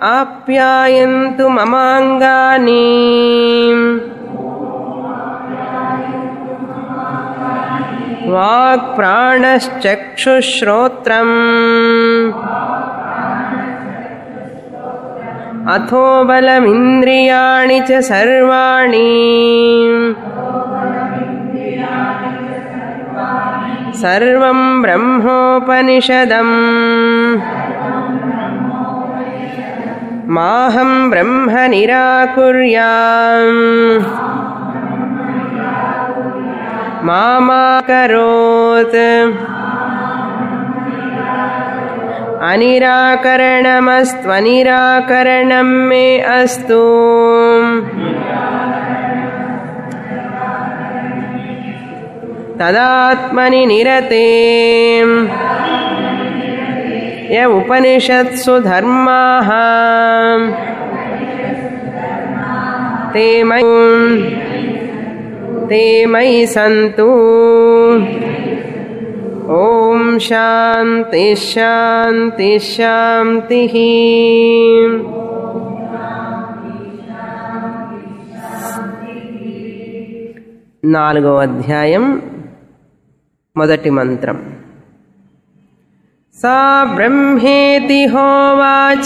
ఆప్యాయంతు మమాంగాని walk ప్రాణశ్చక్షుశ్రోత్రం అథో బలమింద్రియాణి చ సర్వాణి సర్వం బ్రహ్మోపనిషదం మాహం బ్రహ్మ నిరాకుర్యాం మామాకరోత్ అనిరాకరణమస్త్వనిరాకరణం మే అస్తు తదాత్మని నిరతే య ఉపనిషత్సు ధర్మాః ते मयि ते मयि सन्तु ॐ शान्ति शान्ति शान्तिः నాలుగో అధ్యాయం మొదటి మంత్రం సా బ్రహ్మేతి హోవాచ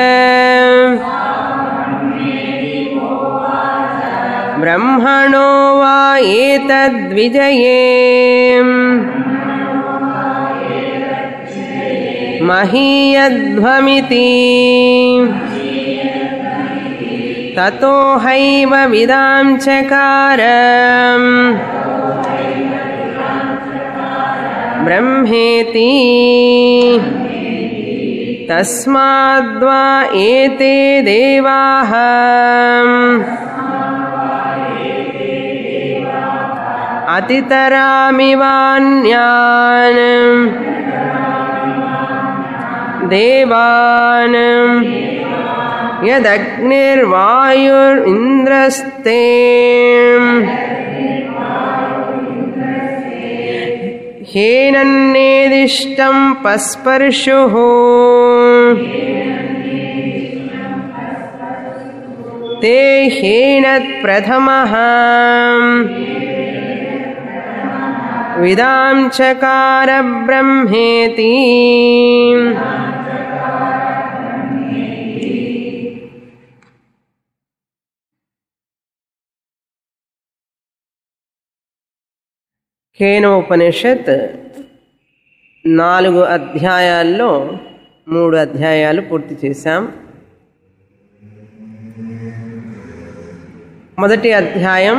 బ్రహ్మణో వా ఏతద్విజయే మహీయధ్వమితి తతో హైవ విదాం చకార బ్రహ్మేతి తస్మాద్వా ఏతే దేవాః అతితరామివాన్యాన్ దేవాన్ యదగ్నిర్వాయురింద్రస్తే హేనన్నేదిష్టం పస్పర్శు ते ह्येनत्प्रथमः विदां चकार ब्रह्मेति కేనోపనిషత్ నాలుగు అధ్యాయాల్లో మూడు అధ్యాయాలు పూర్తి చేశాం మొదటి అధ్యాయం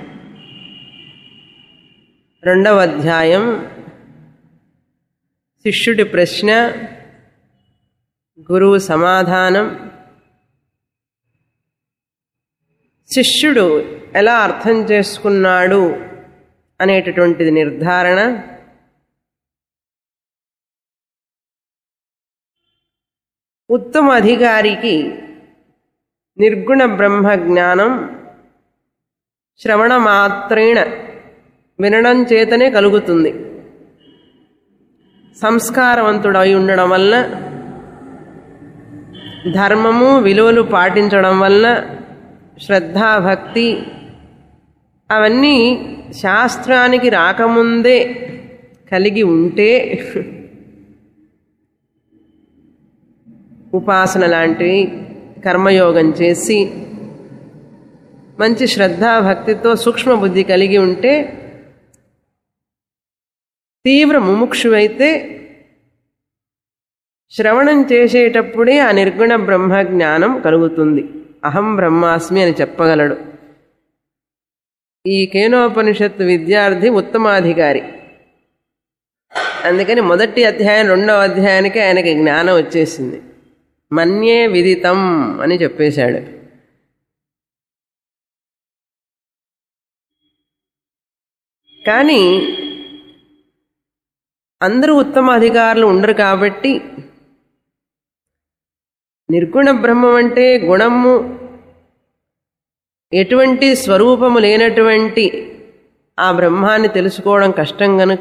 రెండవ అధ్యాయం శిష్యుడి ప్రశ్న గురువు సమాధానం శిష్యుడు ఎలా అర్థం చేసుకున్నాడు అనేటటువంటిది నిర్ధారణ ఉత్తమ అధికారికి నిర్గుణ బ్రహ్మ జ్ఞానం శ్రవణ మాత్రేణ వినడం చేతనే కలుగుతుంది సంస్కారవంతుడై ఉండడం వలన ధర్మము విలువలు పాటించడం వలన శ్రద్ధాభక్తి అవన్నీ శాస్త్రానికి రాకముందే కలిగి ఉంటే ఉపాసన లాంటివి కర్మయోగం చేసి మంచి శ్రద్ధాభక్తితో సూక్ష్మ బుద్ధి కలిగి ఉంటే తీవ్ర ముముక్షువైతే శ్రవణం చేసేటప్పుడే ఆ నిర్గుణ బ్రహ్మ జ్ఞానం కలుగుతుంది అహం బ్రహ్మాస్మి అని చెప్పగలడు ఈ కేనోపనిషత్తు విద్యార్థి ఉత్తమాధికారి అందుకని మొదటి అధ్యాయం రెండవ అధ్యాయానికి ఆయనకి జ్ఞానం వచ్చేసింది మన్యే విదితం అని చెప్పేశాడు కానీ అందరూ ఉత్తమ అధికారులు ఉండరు కాబట్టి నిర్గుణ బ్రహ్మం అంటే గుణము ఎటువంటి స్వరూపము లేనటువంటి ఆ బ్రహ్మాన్ని తెలుసుకోవడం కష్టం గనుక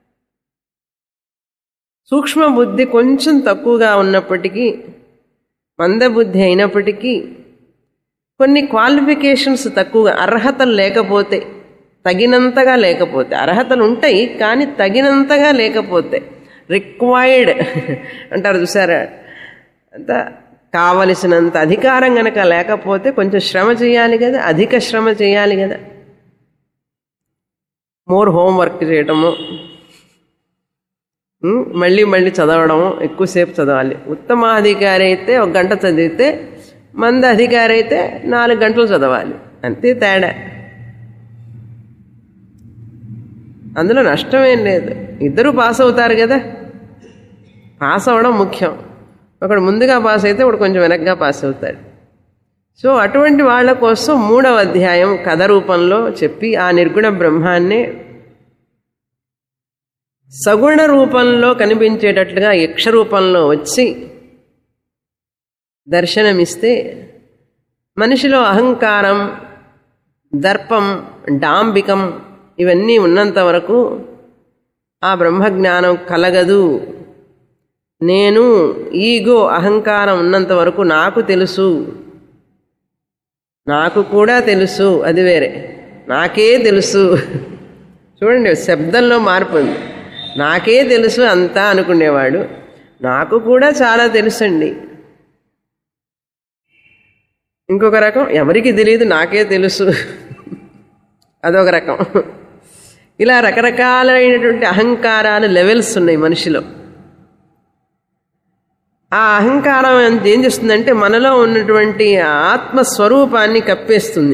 సూక్ష్మ బుద్ధి కొంచెం తక్కువగా ఉన్నప్పటికీ మందబుద్ధి అయినప్పటికీ కొన్ని క్వాలిఫికేషన్స్ తక్కువగా అర్హతలు లేకపోతే తగినంతగా లేకపోతే అర్హతలు ఉంటాయి కానీ తగినంతగా లేకపోతే రిక్వైర్డ్ అంటారు చూసారా అంత కావలసినంత అధికారం గనక లేకపోతే కొంచెం శ్రమ చేయాలి కదా అధిక శ్రమ చేయాలి కదా మోర్ హోంవర్క్ చేయటము ఉమ్, మళ్ళీ మళ్ళీ చదవడం ఎక్కువసేపు చదవాలి ఉత్తమ అధికారి అయితే ఒక గంట చదివితే మంది అధికారి అయితే నాలుగు గంటలు చదవాలి అంతే తేడా అందులో నష్టమేం లేదు ఇద్దరు పాస్ అవుతారు కదా పాస్ అవ్వడం ముఖ్యం ఒకడు ముందుగా పాస్ అయితే ఒకడు కొంచెం వెనక్గా పాస్ అవుతాడు సో అటువంటి వాళ్ళ కోసం మూడవ అధ్యాయం కథ రూపంలో చెప్పి ఆ నిర్గుణ బ్రహ్మాన్నే సగుణ రూపంలో కనిపించేటట్లుగా యక్ష రూపంలో వచ్చి దర్శనమిస్తే మనిషిలో అహంకారం దర్పం డాంబికం ఇవన్నీ ఉన్నంత వరకు ఆ బ్రహ్మజ్ఞానం కలగదు నేను ఈగో అహంకారం ఉన్నంత వరకు నాకు తెలుసు నాకు కూడా తెలుసు అది వేరే నాకే తెలుసు చూడండి శబ్దంలో మార్పు ఉంది నాకే తెలుసు అంతా అనుకునేవాడు నాకు కూడా చాలా తెలుసండి ఇంకొక రకం ఎవరికి తెలియదు నాకే తెలుసు అదొక రకం ఇలా రకరకాలైనటువంటి అహంకారాలు లెవెల్స్ ఉన్నాయి మనిషిలో ఆ అహంకారం ఏం చేస్తుందంటే మనలో ఉన్నటువంటి ఆత్మస్వరూపాన్ని కప్పేస్తుంది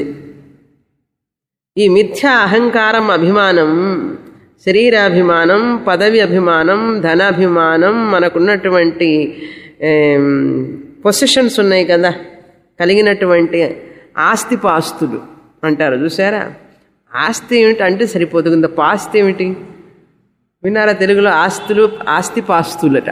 ఈ మిథ్యా అహంకారం అభిమానం శరీరాభిమానం పదవి అభిమానం ధనాభిమానం మనకున్నటువంటి పొసిషన్స్ ఉన్నాయి కదా కలిగినటువంటి ఆస్తిపాస్తులు అంటారు చూసారా ఆస్తి ఏమిటి అంటే సరిపోతుంది ఇంత పాస్తి ఏమిటి విన్నారా తెలుగులో ఆస్తులు ఆస్తిపాస్తులట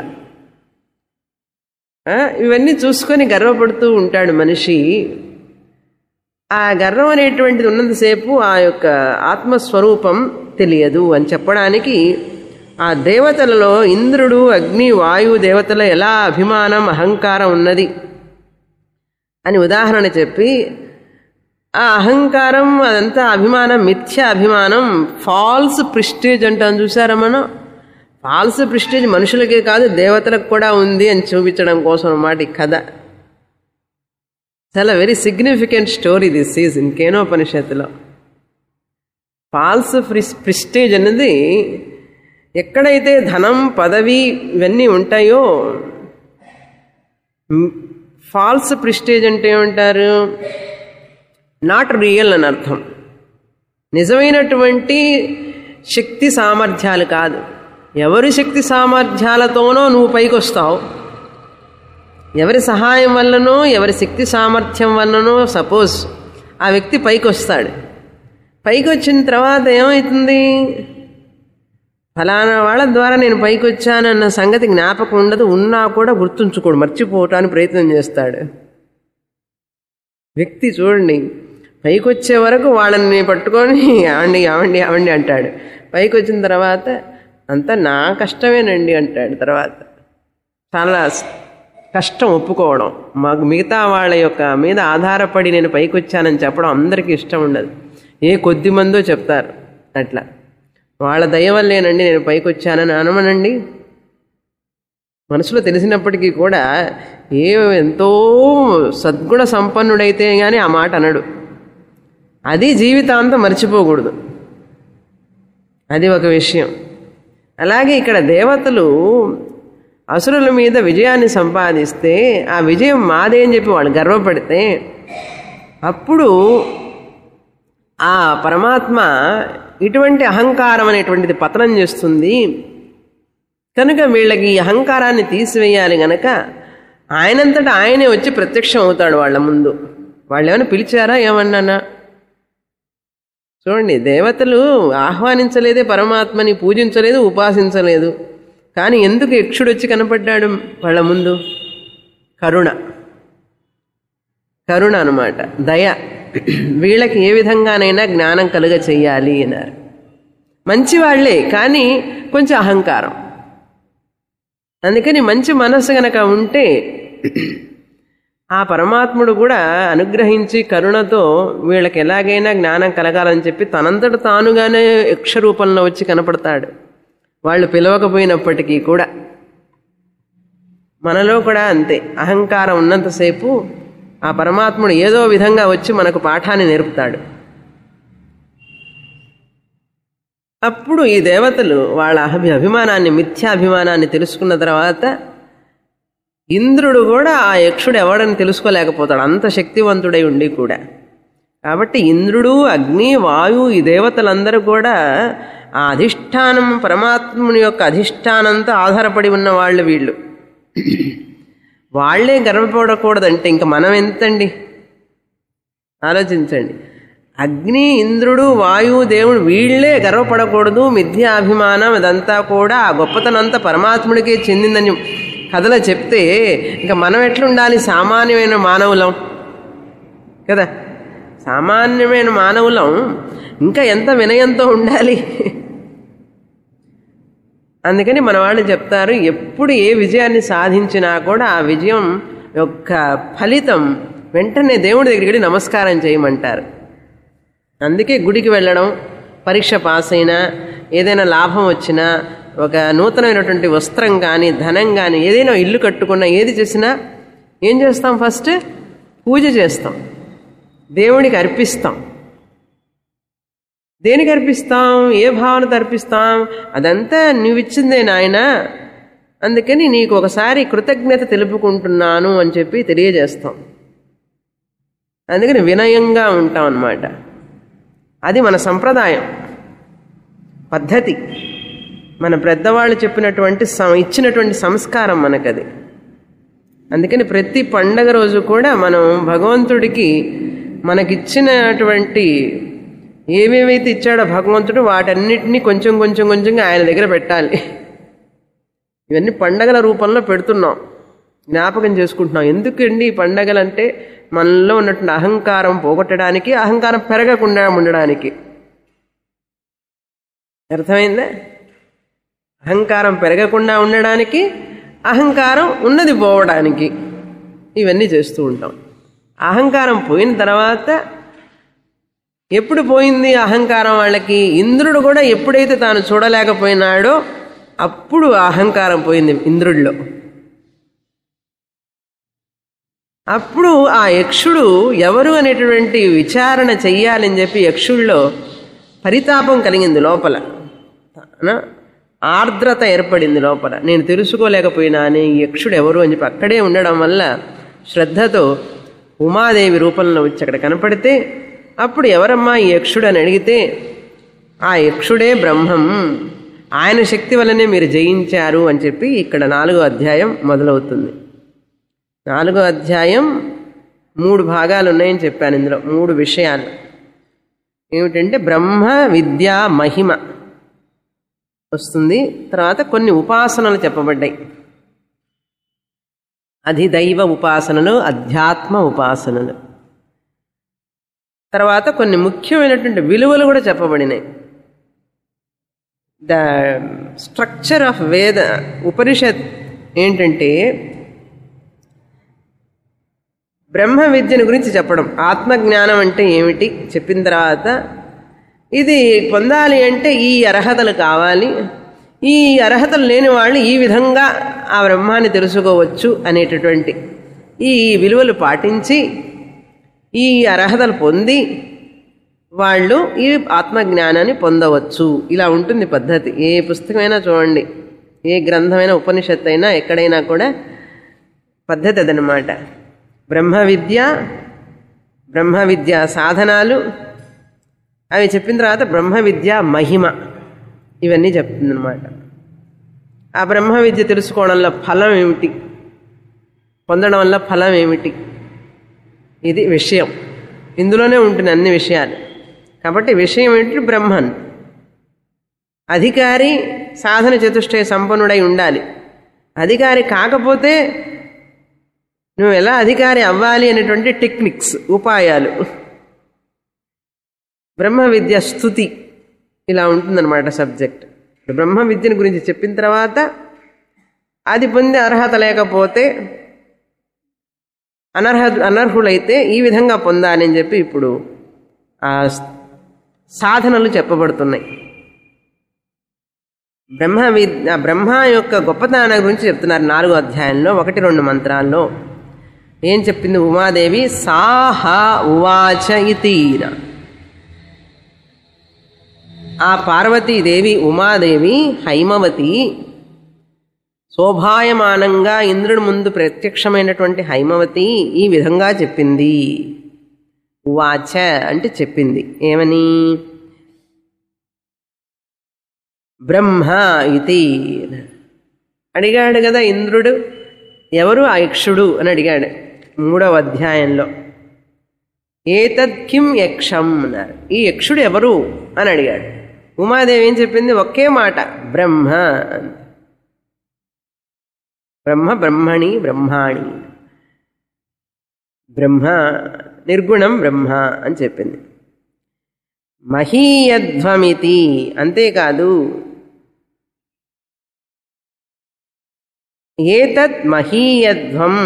ఆ, ఇవన్నీ చూసుకొని గర్వపడుతూ ఉంటాడు మనిషి ఆ గర్వం అనేటువంటిది ఉన్నంతసేపు ఆ యొక్క ఆత్మస్వరూపం తెలియదు అని చెప్పడానికి ఆ దేవతలలో ఇంద్రుడు అగ్ని వాయువు దేవతల ఎలా అభిమానం అహంకారం ఉన్నది అని ఉదాహరణ చెప్పి ఆ అహంకారం అదంతా అభిమానం మిథ్య అభిమానం ఫాల్స్ ప్రిస్టేజ్ అంటాం చూసారా మనం ఫాల్స్ ప్రిస్టేజ్ మనుషులకే కాదు దేవతలకు కూడా ఉంది అని చూపించడం కోసం అన్నమాట ఈ కథ చాలా very significant story this is in కేనోపనిషత్తులో ఫాల్స్ ప్రిస్టేజ్ అనేది ఎక్కడైతే ధనం పదవి ఇవన్నీ ఉంటాయో ఫాల్స్ ప్రిస్టేజ్ అంటే ఏమంటారు నాట్ రియల్ అని అర్థం నిజమైనటువంటి శక్తి సామర్థ్యాలు కాదు ఎవరి శక్తి సామర్థ్యాలతోనో నువ్వు పైకి వస్తావు ఎవరి సహాయం వల్లనో ఎవరి శక్తి సామర్థ్యం వల్లనో సపోజ్ ఆ వ్యక్తి పైకి వస్తాడు పైకి వచ్చిన తర్వాత ఏమవుతుంది ఫలానా వాళ్ళ ద్వారా నేను పైకి వచ్చానన్న సంగతి జ్ఞాపకం ఉండదు ఉన్నా కూడా గుర్తుంచుకోడు మర్చిపోవటానికి ప్రయత్నం చేస్తాడు వ్యక్తి చూడండి పైకి వచ్చే వరకు వాళ్ళని పట్టుకొని ఆవండి ఆవండి ఆవండి అంటాడు పైకి వచ్చిన తర్వాత అంతా నా కష్టమేనండి అంటాడు తర్వాత చాలా కష్టం ఒప్పుకోవడం మాకు మిగతా వాళ్ళ యొక్క మీద ఆధారపడి నేను పైకి వచ్చానని చెప్పడం అందరికీ ఇష్టం ఉండదు ఏ కొద్ది మందో చెప్తారు అట్లా వాళ్ళ దయ వల్లేనండి నేను పైకి వచ్చానని అనమనండి మనసులో తెలిసినప్పటికీ కూడా ఏ ఎంతో సద్గుణ సంపన్నుడైతే కానీ ఆ మాట అనడు అది జీవితాంతం మర్చిపోకూడదు అది ఒక విషయం అలాగే ఇక్కడ దేవతలు అసురుల మీద విజయాన్ని సంపాదిస్తే ఆ విజయం మాదే అని చెప్పి వాళ్ళు గర్వపడితే అప్పుడు ఆ పరమాత్మ ఇటువంటి అహంకారం అనేటువంటిది పతనం చేస్తుంది కనుక వీళ్ళకి ఈ అహంకారాన్ని తీసివేయాలి గనక ఆయనంతటా ఆయనే వచ్చి ప్రత్యక్షం అవుతాడు వాళ్ళ ముందు వాళ్ళు ఏమైనా పిలిచారా ఏమన్నానా చూడండి దేవతలు ఆహ్వానించలేదే పరమాత్మని పూజించలేదు ఉపాసించలేదు కానీ ఎందుకు యక్షుడు వచ్చి కనపడ్డాడు వాళ్ళ ముందు కరుణ కరుణ అనమాట దయ వీళ్ళకి ఏ విధంగానైనా జ్ఞానం కలుగ చెయ్యాలి అన్నారు మంచి వాళ్ళే కానీ కొంచెం అహంకారం అందుకని మంచి మనస్సు గనక ఉంటే ఆ పరమాత్ముడు కూడా అనుగ్రహించి కరుణతో వీళ్ళకి ఎలాగైనా జ్ఞానం కలగాలని చెప్పి తనంతట తానుగానే యక్ష రూపంలో వచ్చి కనపడతాడు వాళ్ళు పిలవకపోయినప్పటికీ కూడా మనలో కూడా అంతే అహంకారం ఉన్నంతసేపు ఆ పరమాత్ముడు ఏదో విధంగా వచ్చి మనకు పాఠాన్ని నేర్పుతాడు అప్పుడు ఈ దేవతలు వాళ్ళ అభి అభిమానాన్ని మిథ్యాభిమానాన్ని తెలుసుకున్న తర్వాత ఇంద్రుడు కూడా ఆ యక్షుడు ఎవడని తెలుసుకోలేకపోతాడు అంత శక్తివంతుడై ఉండి కూడా కాబట్టి ఇంద్రుడు అగ్ని వాయు ఈ దేవతలందరూ కూడా ఆ అధిష్టానం పరమాత్ముని యొక్క అధిష్టానంతో ఆధారపడి ఉన్న వాళ్ళు వీళ్ళు వాళ్లే గర్వపడకూడదంటే ఇంకా మనం ఎంతండి ఆలోచించండి అగ్ని ఇంద్రుడు వాయువు దేవుడు వీళ్లే గర్వపడకూడదు మిథ్యాభిమానం ఇదంతా కూడా ఆ గొప్పతనంతా పరమాత్ముడికే చెందిందని కథలో చెప్తే ఇంకా మనం ఎట్లుండాలి సామాన్యమైన మానవులం కదా సామాన్యమైన మానవులం ఇంకా ఎంత వినయంతో ఉండాలి అందుకని మన వాళ్ళు చెప్తారు ఎప్పుడు ఏ విజయాన్ని సాధించినా కూడా ఆ విజయం యొక్క ఫలితం వెంటనే దేవుడి దగ్గరికి వెళ్ళి నమస్కారం చేయమంటారు అందుకే గుడికి వెళ్ళడం పరీక్ష పాస్ అయినా ఏదైనా లాభం వచ్చినా ఒక నూతనమైనటువంటి వస్త్రం కానీ ధనం కానీ ఏదైనా ఇల్లు కట్టుకున్నా ఏది చేసినా ఏం చేస్తాం ఫస్ట్ పూజ చేస్తాం దేవుడికి అర్పిస్తాం దేనికి అర్పిస్తాం ఏ భావనతో అర్పిస్తాం అదంతా నువ్విచ్చిందే నాయన అందుకని నీకు ఒకసారి కృతజ్ఞత తెలుపుకుంటున్నాను అని చెప్పి తెలియజేస్తాం అందుకని వినయంగా ఉంటాం అన్నమాట అది మన సంప్రదాయం పద్ధతి మన పెద్దవాళ్ళు చెప్పినటువంటి సం- ఇచ్చినటువంటి సంస్కారం మనకది అందుకని ప్రతి పండగ రోజు కూడా మనం భగవంతుడికి మనకిచ్చినటువంటి ఏమేమైతే ఇచ్చాడో భగవంతుడు వాటన్నిటినీ కొంచెం కొంచెం కొంచెంగా ఆయన దగ్గర పెట్టాలి ఇవన్నీ పండగల రూపంలో పెడుతున్నాం జ్ఞాపకం చేసుకుంటున్నాం ఎందుకండి ఈ పండగలు అంటే మనలో ఉన్నటువంటి అహంకారం పోగొట్టడానికి అహంకారం పెరగకుండా ఉండడానికి అర్థమైందా అహంకారం పెరగకుండా ఉండడానికి అహంకారం ఉన్నది పోవడానికి ఇవన్నీ చేస్తూ ఉంటాం అహంకారం పోయిన తర్వాత ఎప్పుడు పోయింది అహంకారం వాళ్ళకి ఇంద్రుడు కూడా ఎప్పుడైతే తాను చూడలేకపోయినాడో అప్పుడు ఆ అహంకారం పోయింది ఇంద్రుడిలో అప్పుడు ఆ యక్షుడు ఎవరు అనేటువంటి విచారణ చెయ్యాలని చెప్పి యక్షుడిలో పరితాపం కలిగింది లోపల నా? ఆర్ద్రత ఏర్పడింది లోపల నేను తెలుసుకోలేకపోయినాను ఈ యక్షుడు ఎవరు అని చెప్పి అక్కడే ఉండడం వల్ల శ్రద్ధతో ఉమాదేవి రూపంలో వచ్చి అక్కడ కనపడితే అప్పుడు ఎవరమ్మా ఈ యక్షుడు అని అడిగితే ఆ యక్షుడే బ్రహ్మం ఆయన శక్తి వల్లనే మీరు జయించారు అని చెప్పి ఇక్కడ నాలుగో అధ్యాయం మొదలవుతుంది నాలుగో అధ్యాయం మూడు భాగాలు ఉన్నాయని చెప్పాను ఇందులో మూడు విషయాలు ఏమిటంటే బ్రహ్మ విద్య మహిమ వస్తుంది తర్వాత కొన్ని ఉపాసనలు చెప్పబడ్డాయి అధిదైవ ఉపాసనలు అధ్యాత్మ ఉపాసనలు తర్వాత కొన్ని ముఖ్యమైనటువంటి విలువలు కూడా చెప్పబడినాయి ద స్ట్రక్చర్ ఆఫ్ వేద ఉపనిషత్ ఏంటంటే బ్రహ్మ విద్యను గురించి చెప్పడం ఆత్మజ్ఞానం అంటే ఏమిటి చెప్పిన తర్వాత ఇది పొందాలి అంటే ఈ అర్హతలు కావాలి ఈ అర్హతలు లేని వాళ్ళు ఈ విధంగా ఆ బ్రహ్మాన్ని తెలుసుకోవచ్చు అనేటటువంటి ఈ విలువలు పాటించి ఈ అర్హతలు పొంది వాళ్ళు ఈ ఆత్మజ్ఞానాన్ని పొందవచ్చు ఇలా ఉంటుంది పద్ధతి ఏ పుస్తకమైనా చూడండి ఏ గ్రంథమైనా ఉపనిషత్తు అయినా ఎక్కడైనా కూడా పద్ధతి అదనమాట బ్రహ్మ విద్య బ్రహ్మ విద్య సాధనాలు అవి చెప్పిన తర్వాత బ్రహ్మ విద్య మహిమ ఇవన్నీ చెప్తుందన్నమాట ఆ బ్రహ్మ విద్య తెలుసుకోవడంలో ఫలం ఏమిటి పొందడం వల్ల ఫలం ఏమిటి ఇది విషయం ఇందులోనే ఉంటుంది అన్ని విషయాలు కాబట్టి విషయం ఏంటి బ్రహ్మన్ అధికారి సాధన చతుష్టయ సంపన్నుడై ఉండాలి అధికారి కాకపోతే నువ్వు ఎలా అధికారి అవ్వాలి అనేటువంటి టెక్నిక్స్ ఉపాయాలు బ్రహ్మ విద్య స్థుతి ఇలా ఉంటుందన్నమాట సబ్జెక్ట్ ఇప్పుడు బ్రహ్మ విద్యను గురించి చెప్పిన తర్వాత అది పొందే అర్హత లేకపోతే అనర్హ అనర్హులైతే ఈ విధంగా పొందాలని చెప్పి ఇప్పుడు ఆ సాధనలు చెప్పబడుతున్నాయి బ్రహ్మ విద్ ఆ బ్రహ్మ యొక్క గొప్పతనం గురించి చెప్తున్నారు నాలుగో అధ్యాయంలో ఒకటి రెండు మంత్రాల్లో ఏం చెప్పింది ఉమాదేవి సాహ ఉవాచ ఇతీన ఆ పార్వతీదేవి ఉమాదేవి హైమవతి శోభాయమానంగా ఇంద్రుడి ముందు ప్రత్యక్షమైనటువంటి హైమవతి ఈ విధంగా చెప్పింది ఉవాచ అంటే చెప్పింది ఏమని బ్రహ్మ ఇది అడిగాడు కదా ఇంద్రుడు ఎవరు ఆ యక్షుడు అని అడిగాడు మూడవ అధ్యాయంలో ఏతద్ కిం యక్షం అన్నారు ఈ యక్షుడు ఎవరు అని అడిగాడు ఉమాదేవి ఏం చెప్పింది ఒకే మాట బ్రహ్మ అంది. బ్రహ్మ బ్రహ్మణి బ్రహ్మాణి బ్రహ్మ నిర్గుణం బ్రహ్మ అని చెప్పింది మహీయధ్వమితి అంతేకాదు ఏతత్ మహీయధ్వం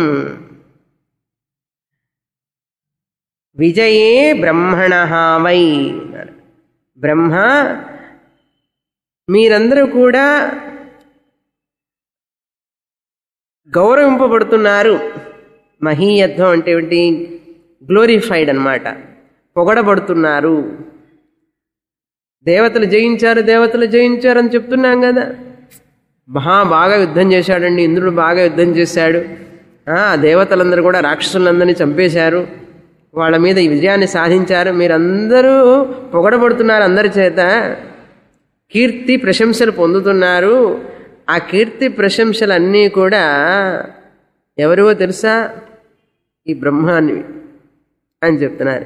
విజయే బ్రహ్మణ వై అన్నారు. బ్రహ్మ మీరందరూ కూడా గౌరవింపబడుతున్నారు మహీయత్వం అంటే ఏమిటి గ్లోరిఫైడ్ అన్నమాట పొగడబడుతున్నారు దేవతలు జయించారు దేవతలు జయించారు అని చెప్తున్నాం కదా మహా బాగా యుద్ధం చేశాడండి ఇంద్రుడు బాగా యుద్ధం చేశాడు ఆ దేవతలందరూ కూడా రాక్షసులందరినీ చంపేశారు వాళ్ళ మీద ఈ విజయాన్ని సాధించారు మీరందరూ పొగడబడుతున్నారు అందరి చేత కీర్తి ప్రశంసలు పొందుతున్నారు ఆ కీర్తి ప్రశంసలన్నీ కూడా ఎవరివో తెలుసా ఈ బ్రహ్మానివి అని చెప్తున్నారు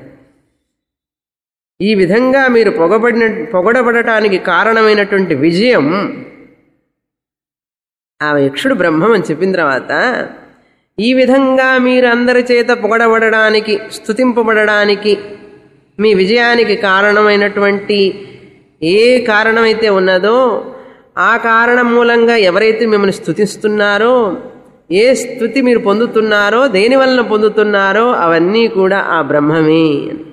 ఈ విధంగా మీరు పొగబడిన పొగడబడటానికి కారణమైనటువంటి విజయం ఆ యక్షుడు బ్రహ్మం అని చెప్పిన తర్వాత ఈ విధంగా మీరు అందరి చేత పొగడబడడానికి స్తుతింపబడడానికి మీ విజయానికి కారణమైనటువంటి ఏ కారణమైతే ఉన్నదో ఆ కారణం మూలంగా ఎవరైతే మిమ్మల్ని స్తుతిస్తున్నారో ఏ స్థుతి మీరు పొందుతున్నారో దేని వలన పొందుతున్నారో అవన్నీ కూడా ఆ బ్రహ్మమే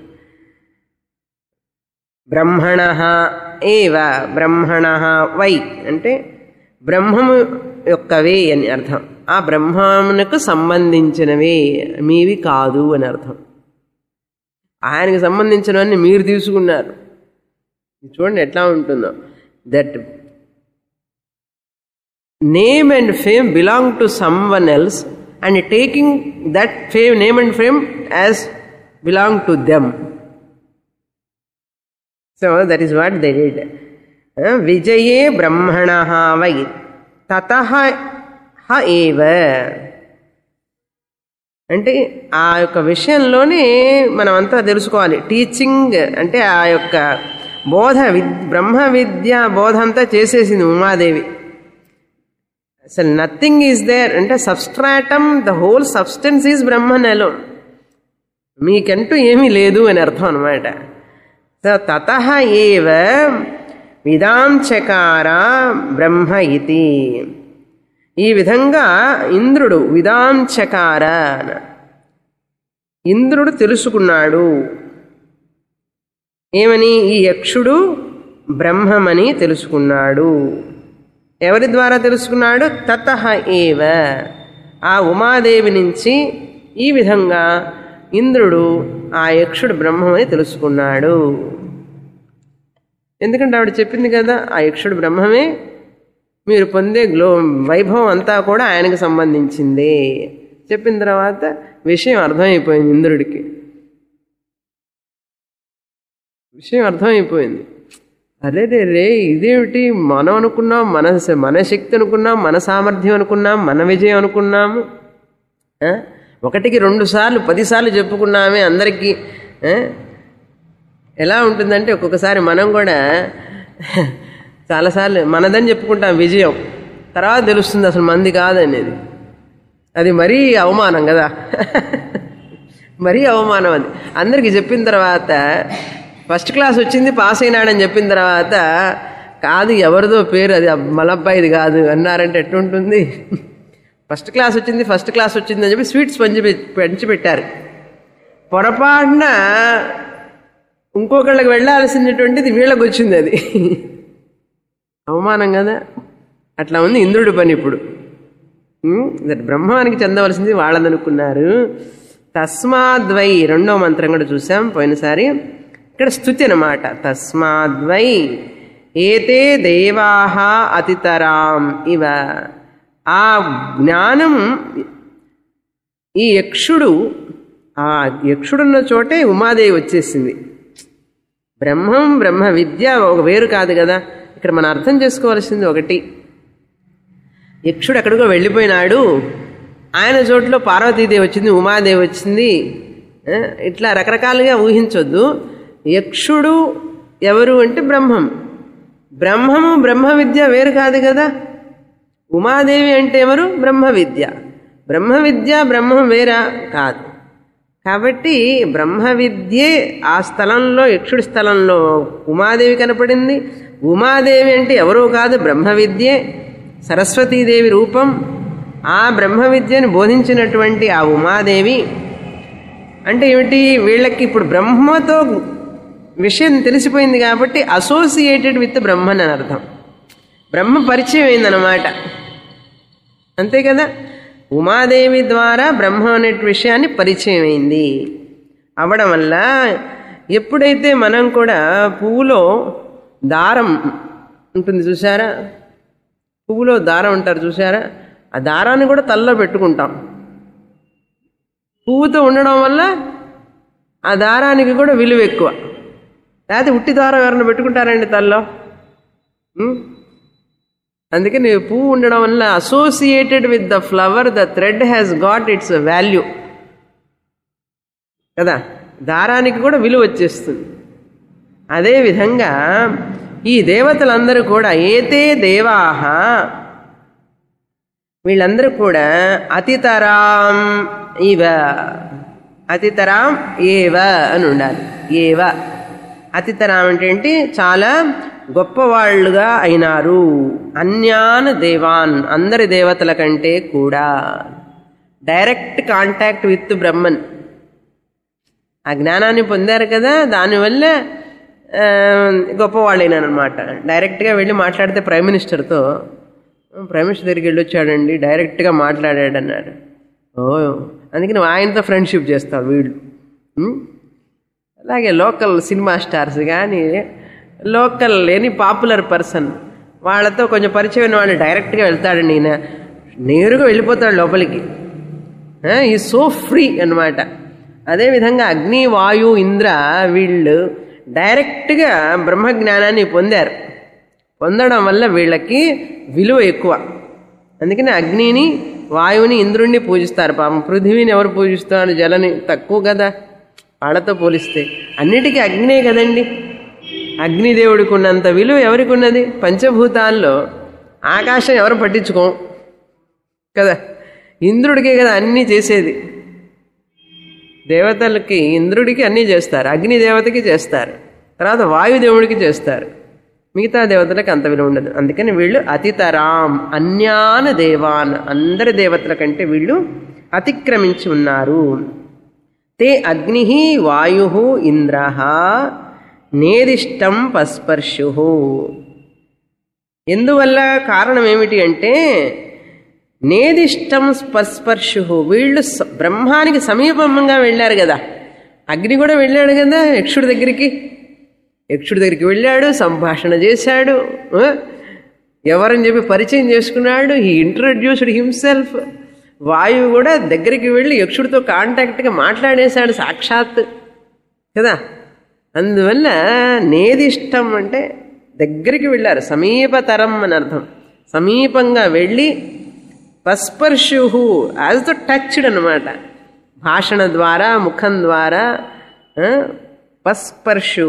బ్రహ్మణ ఏవ బ్రహ్మణ వై అంటే బ్రహ్మము యొక్కవే అని అర్థం ఆ బ్రహ్మమునకు సంబంధించినవే మీవి కాదు అని అర్థం ఆయనకు సంబంధించినవన్నీ మీరు తీసుకున్నారు చూడండి ఎట్లా ఉంటుందో that name and fame belong to someone else and taking that fame name and fame as belong to them so that is what they did విజయే బ్రహ్మణ వై తత హ ఏవ అంటే ఆ యొక్క విషయంలోనే మనం అంతా తెలుసుకోవాలి టీచింగ్ అంటే ఆ యొక్క బోధ విద్ బ్రహ్మ విద్య బోధ అంతా చేసేసింది ఉమాదేవి అసలు నథింగ్ ఈజ్ దేర్ అంటే substratum the whole substance is Brahman alone మీకంటూ ఏమీ లేదు అని అర్థం అనమాట తత ఏవ విదాంచకార బ్రహ్మ ఇది ఈ విధంగా ఇంద్రుడు విదాంచకార ఇంద్రుడు తెలుసుకున్నాడు ఏమని ఈ యక్షుడు బ్రహ్మమని తెలుసుకున్నాడు ఎవరి ద్వారా తెలుసుకున్నాడు తత ఏవ ఆ ఉమాదేవి నుంచి ఈ విధంగా ఇంద్రుడు ఆ యక్షుడు బ్రహ్మమని తెలుసుకున్నాడు ఎందుకంటే ఆవిడ చెప్పింది కదా ఆ యక్షుడు బ్రహ్మమే మీరు పొందే గ్లో వైభవం అంతా కూడా ఆయనకు సంబంధించిందే చెప్పిన తర్వాత విషయం అర్థమైపోయింది ఇంద్రుడికి విషయం అర్థమైపోయింది అరే రే రే ఇదేమిటి మనం అనుకున్నాం మన మన శక్తి అనుకున్నాం మన సామర్థ్యం అనుకున్నాం మన విజయం అనుకున్నాము ఆ? ఒకటికి రెండు సార్లు పదిసార్లు చెప్పుకున్నామే అందరికీ ఆ? ఎలా ఉంటుందంటే ఒక్కొక్కసారి మనం కూడా చాలాసార్లు మనదని చెప్పుకుంటాం విజయం తర్వాత తెలుస్తుంది అసలు మంది కాదనేది అది మరీ అవమానం కదా మరీ అవమానం అది అందరికీ చెప్పిన తర్వాత ఫస్ట్ క్లాస్ వచ్చింది పాస్ అయినాడని చెప్పిన తర్వాత కాదు ఎవరిదో పేరు అది మలబ్బాయిది కాదు అన్నారంటే ఎట్లుంటుంది ఫస్ట్ క్లాస్ వచ్చింది ఫస్ట్ క్లాస్ వచ్చింది అని చెప్పి స్వీట్స్ పంచి పంచి పెట్టారు పొరపాటున ఇంకొకళ్ళకి వెళ్ళాల్సినటువంటిది వీళ్ళకి వచ్చింది అది అవమానం కదా అట్లా ఉంది ఇంద్రుడి పని ఇప్పుడు ఉమ్, ఇది బ్రహ్మానికి చెందవలసింది వాళ్ళదనుకున్నారు తస్మాద్వై రెండో మంత్రం కూడా చూసాం పోయినసారి ఇక్కడ స్థుతి అనమాట తస్మాద్వై ఏతే దేవాహ అతితరాం ఇవ ఆ జ్ఞానం ఈ యక్షుడు ఆ యక్షుడున్న చోటే ఉమాదేవి వచ్చేసింది బ్రహ్మం బ్రహ్మ విద్య ఒక వేరు కాదు కదా ఇక్కడ మనం అర్థం చేసుకోవాల్సింది ఒకటి యక్షుడు ఎక్కడికో వెళ్ళిపోయినాడు ఆయన చోట్లో పార్వతీదేవి వచ్చింది ఉమాదేవి వచ్చింది ఆ, ఇట్లా రకరకాలుగా ఊహించొద్దు యక్షుడు ఎవరు అంటే బ్రహ్మం బ్రహ్మము బ్రహ్మ విద్య వేరు కాదు కదా ఉమాదేవి అంటే ఎవరు బ్రహ్మ విద్య బ్రహ్మ విద్య బ్రహ్మం వేరా కాదు కాబట్టి బ్రహ్మ విద్యే ఆ స్థలంలో యక్షుడి స్థలంలో ఉమాదేవి కనపడింది ఉమాదేవి అంటే ఎవరో కాదు బ్రహ్మ విద్యే సరస్వతీదేవి రూపం ఆ బ్రహ్మ విద్యను బోధించినటువంటి ఆ ఉమాదేవి అంటే ఏమిటి వీళ్ళకి ఇప్పుడు బ్రహ్మతో విషయం తెలిసిపోయింది కాబట్టి అసోసియేటెడ్ విత్ బ్రహ్మన్ అని అర్థం బ్రహ్మ పరిచయం అయిందనమాట అంతే కదా ఉమాదేవి ద్వారా బ్రహ్మ అనే విషయాన్ని పరిచయం అయింది అవడం వల్ల ఎప్పుడైతే మనం కూడా పువ్వులో దారం ఉంటుంది చూసారా పువ్వులో దారం ఉంటారు చూసారా ఆ దారాన్ని కూడా తల్లో పెట్టుకుంటాం పువ్వుతో ఉండడం వల్ల ఆ దారానికి కూడా విలువ ఎక్కువ లేకపోతే ఉట్టి దారం ఎవరైనా పెట్టుకుంటారండి తల్లో ఉం? అందుకని పువ్వు ఉండడం వల్ల associated with the flower the thread has got its value కదా దారానికి కూడా విలువ వచ్చేస్తుంది అదేవిధంగా ఈ దేవతలందరూ కూడా ఏతే దేవాహ వీళ్ళందరూ కూడా అతితరాం ఇవ అతితరాం ఏవ అని ఉండాలి ఏవ అతితరాం అంటే ఏంటి చాలా గొప్పవాళ్ళుగా అయినారు అన్యాన్ దేవాన్ అందరి దేవతల కంటే కూడా డైరెక్ట్ కాంటాక్ట్ విత్ బ్రహ్మన్ ఆ జ్ఞానాన్ని పొందారు కదా దానివల్ల ఆ, గొప్పవాళ్ళైనానమాట డైరెక్ట్గా వెళ్ళి మాట్లాడితే ప్రైమ్ మినిస్టర్తో ప్రైమ్ మినిస్టర్ దగ్గరికి వెళ్ళి వచ్చాడండి డైరెక్ట్గా మాట్లాడాడు అన్నాడు ఓ అందుకని ఆయనతో ఫ్రెండ్షిప్ చేస్తాం వీళ్ళు ఉం? అలాగే లోకల్ సినిమా స్టార్స్ కానీ లోకల్ ఎనీ పాపులర్ పర్సన్ వాళ్ళతో కొంచెం పరిచయమైన వాళ్ళు డైరెక్ట్గా వెళ్తాడండి ఈయన నేరుగా వెళ్ళిపోతాడు లోపలికి ఈ సో ఫ్రీ అన్నమాట అదేవిధంగా అగ్ని వాయు ఇంద్ర వీళ్ళు డైరెక్ట్గా బ్రహ్మజ్ఞానాన్ని పొందారు పొందడం వల్ల వీళ్ళకి విలువ ఎక్కువ అందుకని అగ్నిని వాయువుని ఇంద్రుణ్ణి పూజిస్తారు పాపం పృథివీని ఎవరు పూజిస్తారు జలని తక్కువ కదా వాళ్ళతో పోలిస్తే అన్నిటికీ అగ్నే కదండి అగ్నిదేవుడికి ఉన్నంత విలువ ఎవరికి ఉన్నది పంచభూతాల్లో ఆకాశం ఎవరు పట్టించుకోం కదా ఇంద్రుడికే కదా అన్నీ చేసేది దేవతలకి ఇంద్రుడికి అన్నీ చేస్తారు అగ్ని దేవతకి చేస్తారు తర్వాత వాయుదేవుడికి చేస్తారు మిగతా దేవతలకు అంత విలువ ఉండదు అందుకని వీళ్ళు అతితరాం అన్యాన దేవాన్ అందరి దేవతల కంటే వీళ్ళు అతిక్రమించి ఉన్నారు తే అగ్ని వాయు ఇంద్ర నేదిష్టం పస్పర్శు ఎందువల్ల కారణం ఏమిటి అంటే నేదిష్టం స్పర్శు వీళ్ళు స- బ్రహ్మానికి సమీపంగా వెళ్ళారు కదా అగ్ని కూడా వెళ్ళాడు కదా యక్షుడి దగ్గరికి యక్షుడి దగ్గరికి వెళ్ళాడు సంభాషణ చేశాడు ఆ? ఎవరని చెప్పి పరిచయం చేసుకున్నాడు ఈ ఇంట్రడ్యూస్డ్ హిమ్సెల్ఫ్ వాయువు కూడా దగ్గరికి వెళ్ళి యక్షుడితో కాంటాక్ట్గా మాట్లాడేశాడు సాక్షాత్ కదా అందువల్ల నేదిష్టం అంటే దగ్గరికి వెళ్ళారు సమీపతరం అని అర్థం సమీపంగా వెళ్ళి పస్పర్శు యాజ్ ద టచ్డ్ అనమాట భాషణ ద్వారా ముఖం ద్వారా ఆ, పస్పర్శు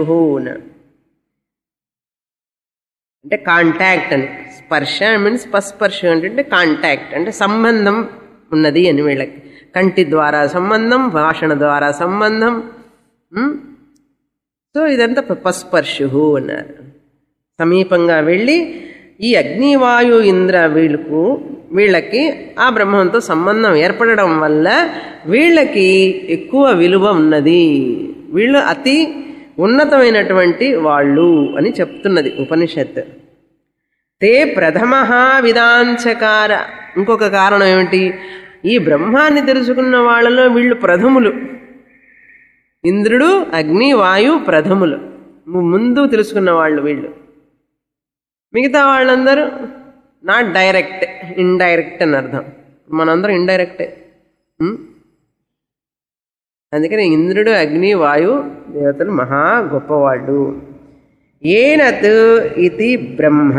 అంటే కాంటాక్ట్ అని స్పర్శ మీన్స్ పస్పర్శ అంటే కాంటాక్ట్ అంటే సంబంధం ఉన్నది అని వీళ్ళకి కంటి ద్వారా సంబంధం భాషణ ద్వారా సంబంధం ఉమ్? సో ఇదంతా ప- పస్పర్శు అన్నారు సమీపంగా వెళ్ళి ఈ అగ్నివాయు ఇంద్ర వీళ్ళకు వీళ్ళకి ఆ బ్రహ్మంతో సంబంధం ఏర్పడడం వల్ల వీళ్ళకి ఎక్కువ విలువ ఉన్నది వీళ్ళు అతి ఉన్నతమైనటువంటి వాళ్ళు అని చెప్తున్నది ఉపనిషత్ తే ప్రథమ విదాంచకార ఇంకొక కారణం ఏమిటి ఈ బ్రహ్మాన్ని తెలుసుకున్న వాళ్ళలో వీళ్ళు ప్రథములు ఇంద్రుడు అగ్ని వాయు ప్రథములు ము- ముందు తెలుసుకున్న వాళ్ళు వీళ్ళు మిగతా వాళ్ళందరూ నాట్ డైరెక్ట్ ఇండైరెక్ట్ అని అర్థం మనందరం ఇండైరెక్టే ఉం? అందుకని ఇంద్రుడు అగ్ని వాయు దేవతలు మహా గొప్పవాళ్ళు ఏనత్ ఇది బ్రహ్మ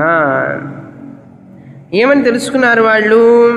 ఏమని తెలుసుకున్నారు వాళ్ళు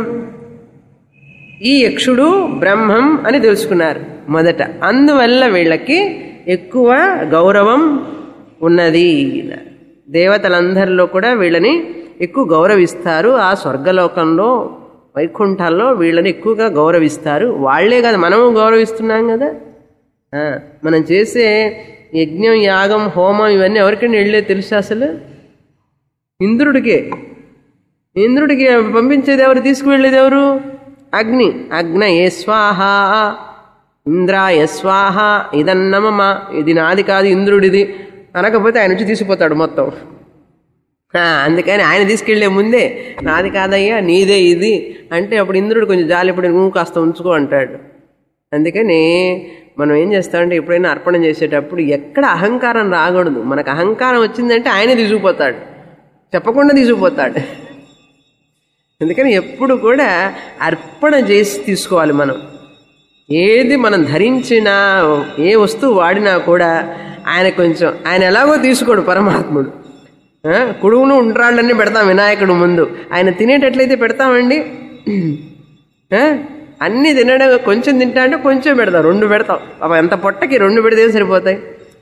ఈ యక్షుడు బ్రహ్మం అని తెలుసుకున్నారు మొదట అందువల్ల వీళ్ళకి ఎక్కువ గౌరవం ఉన్నది దేవతలందరిలో కూడా వీళ్ళని ఎక్కువ గౌరవిస్తారు ఆ స్వర్గలోకంలో వైకుంఠాల్లో వీళ్ళని ఎక్కువగా గౌరవిస్తారు వాళ్లే కదా మనము గౌరవిస్తున్నాం కదా ఆ, మనం చేసే యజ్ఞం యాగం హోమం ఇవన్నీ ఎవరికైనా వెళ్ళే తెలుసా అసలు ఇంద్రుడికే ఇంద్రుడికి పంపించేది ఎవరు తీసుకువెళ్ళేది ఎవరు అగ్ని అగ్నయే స్వాహ ఇంద్రాయ స్వాహ ఇదన్నమమ ఇది నాది కాదు ఇంద్రుడిది అనకపోతే ఆయన నుంచి తీసుకుపోతాడు మొత్తం ఆ, అందుకని ఆయన తీసుకెళ్లే ముందే నాది కాదయ్యా నీదే ఇది అంటే అప్పుడు ఇంద్రుడు కొంచెం జాలి ఇప్పుడు నువ్వు కాస్త ఉంచుకో అంటాడు అందుకని మనం ఏం చేస్తామంటే ఎప్పుడైనా అర్పణ చేసేటప్పుడు ఎక్కడ అహంకారం రాకూడదు మనకు అహంకారం వచ్చిందంటే ఆయనే తీసుకుపోతాడు చెప్పకుండా తీసుకుపోతాడు అందుకని ఎప్పుడు కూడా అర్పణ చేసి తీసుకోవాలి మనం ఏది మనం ధరించినా ఏ వస్తువు వాడినా కూడా ఆయన కొంచెం ఆయన ఎలాగో తీసుకోడు పరమాత్ముడు ఆ, కుడువును ఉండ్రాళ్ళన్నీ పెడతాం వినాయకుడు ముందు ఆయన తినేటట్లయితే పెడతామండి ఆ, అన్నీ తినడం కొంచెం తింటా అంటే కొంచెం పెడతాం రెండు పెడతాం పాప ఎంత పొట్టకి రెండు పెడితే సరిపోతాయి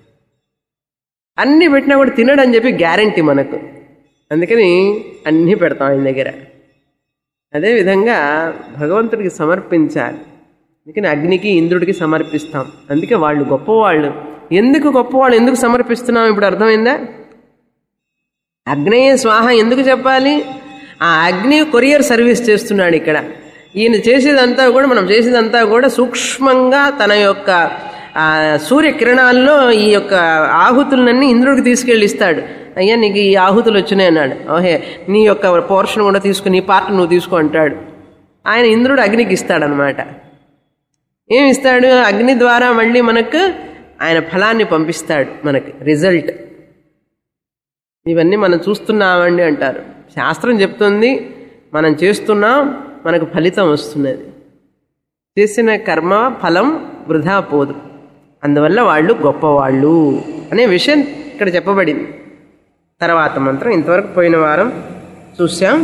అన్నీ పెట్టినా కూడా తినడని చెప్పి గ్యారంటీ మనకు అందుకని అన్నీ పెడతాం ఆయన దగ్గర అదేవిధంగా భగవంతుడికి సమర్పించాలి అందుకని అగ్నికి ఇంద్రుడికి సమర్పిస్తాం అందుకే వాళ్ళు గొప్పవాళ్ళు ఎందుకు గొప్పవాళ్ళు ఎందుకు సమర్పిస్తున్నాం ఇప్పుడు అర్థమైందా అగ్నేయ స్వాహ ఎందుకు చెప్పాలి ఆ అగ్ని కొరియర్ సర్వీస్ చేస్తున్నాడు ఇక్కడ ఈయన చేసేదంతా కూడా మనం చేసేదంతా కూడా సూక్ష్మంగా తన యొక్క ఆ, సూర్యకిరణాల్లో ఈ యొక్క ఆహుతులన్నీ ఇంద్రుడికి తీసుకెళ్ళి ఇస్తాడు అయ్యా నీకు ఈ ఆహుతులు వచ్చినాయి అన్నాడు ఓహే నీ యొక్క పోర్షన్ కూడా తీసుకుని నీ పార్ట్ నువ్వు తీసుకో అంటాడు ఆయన ఇంద్రుడు అగ్నికి ఇస్తాడనమాట ఏమి ఇస్తాడు అగ్ని ద్వారా మళ్ళీ మనకు ఆయన ఫలాన్ని పంపిస్తాడు మనకి రిజల్ట్ ఇవన్నీ మనం చూస్తున్నామండి అంటారు శాస్త్రం చెప్తుంది మనం చేస్తున్నాం మనకు ఫలితం వస్తున్నది చేసిన కర్మ ఫలం వృధా పోదు అందువల్ల వాళ్ళు గొప్పవాళ్ళు అనే విషయం ఇక్కడ చెప్పబడింది తర్వాత మంత్రం ఇంతవరకు పోయిన వారం చూసాం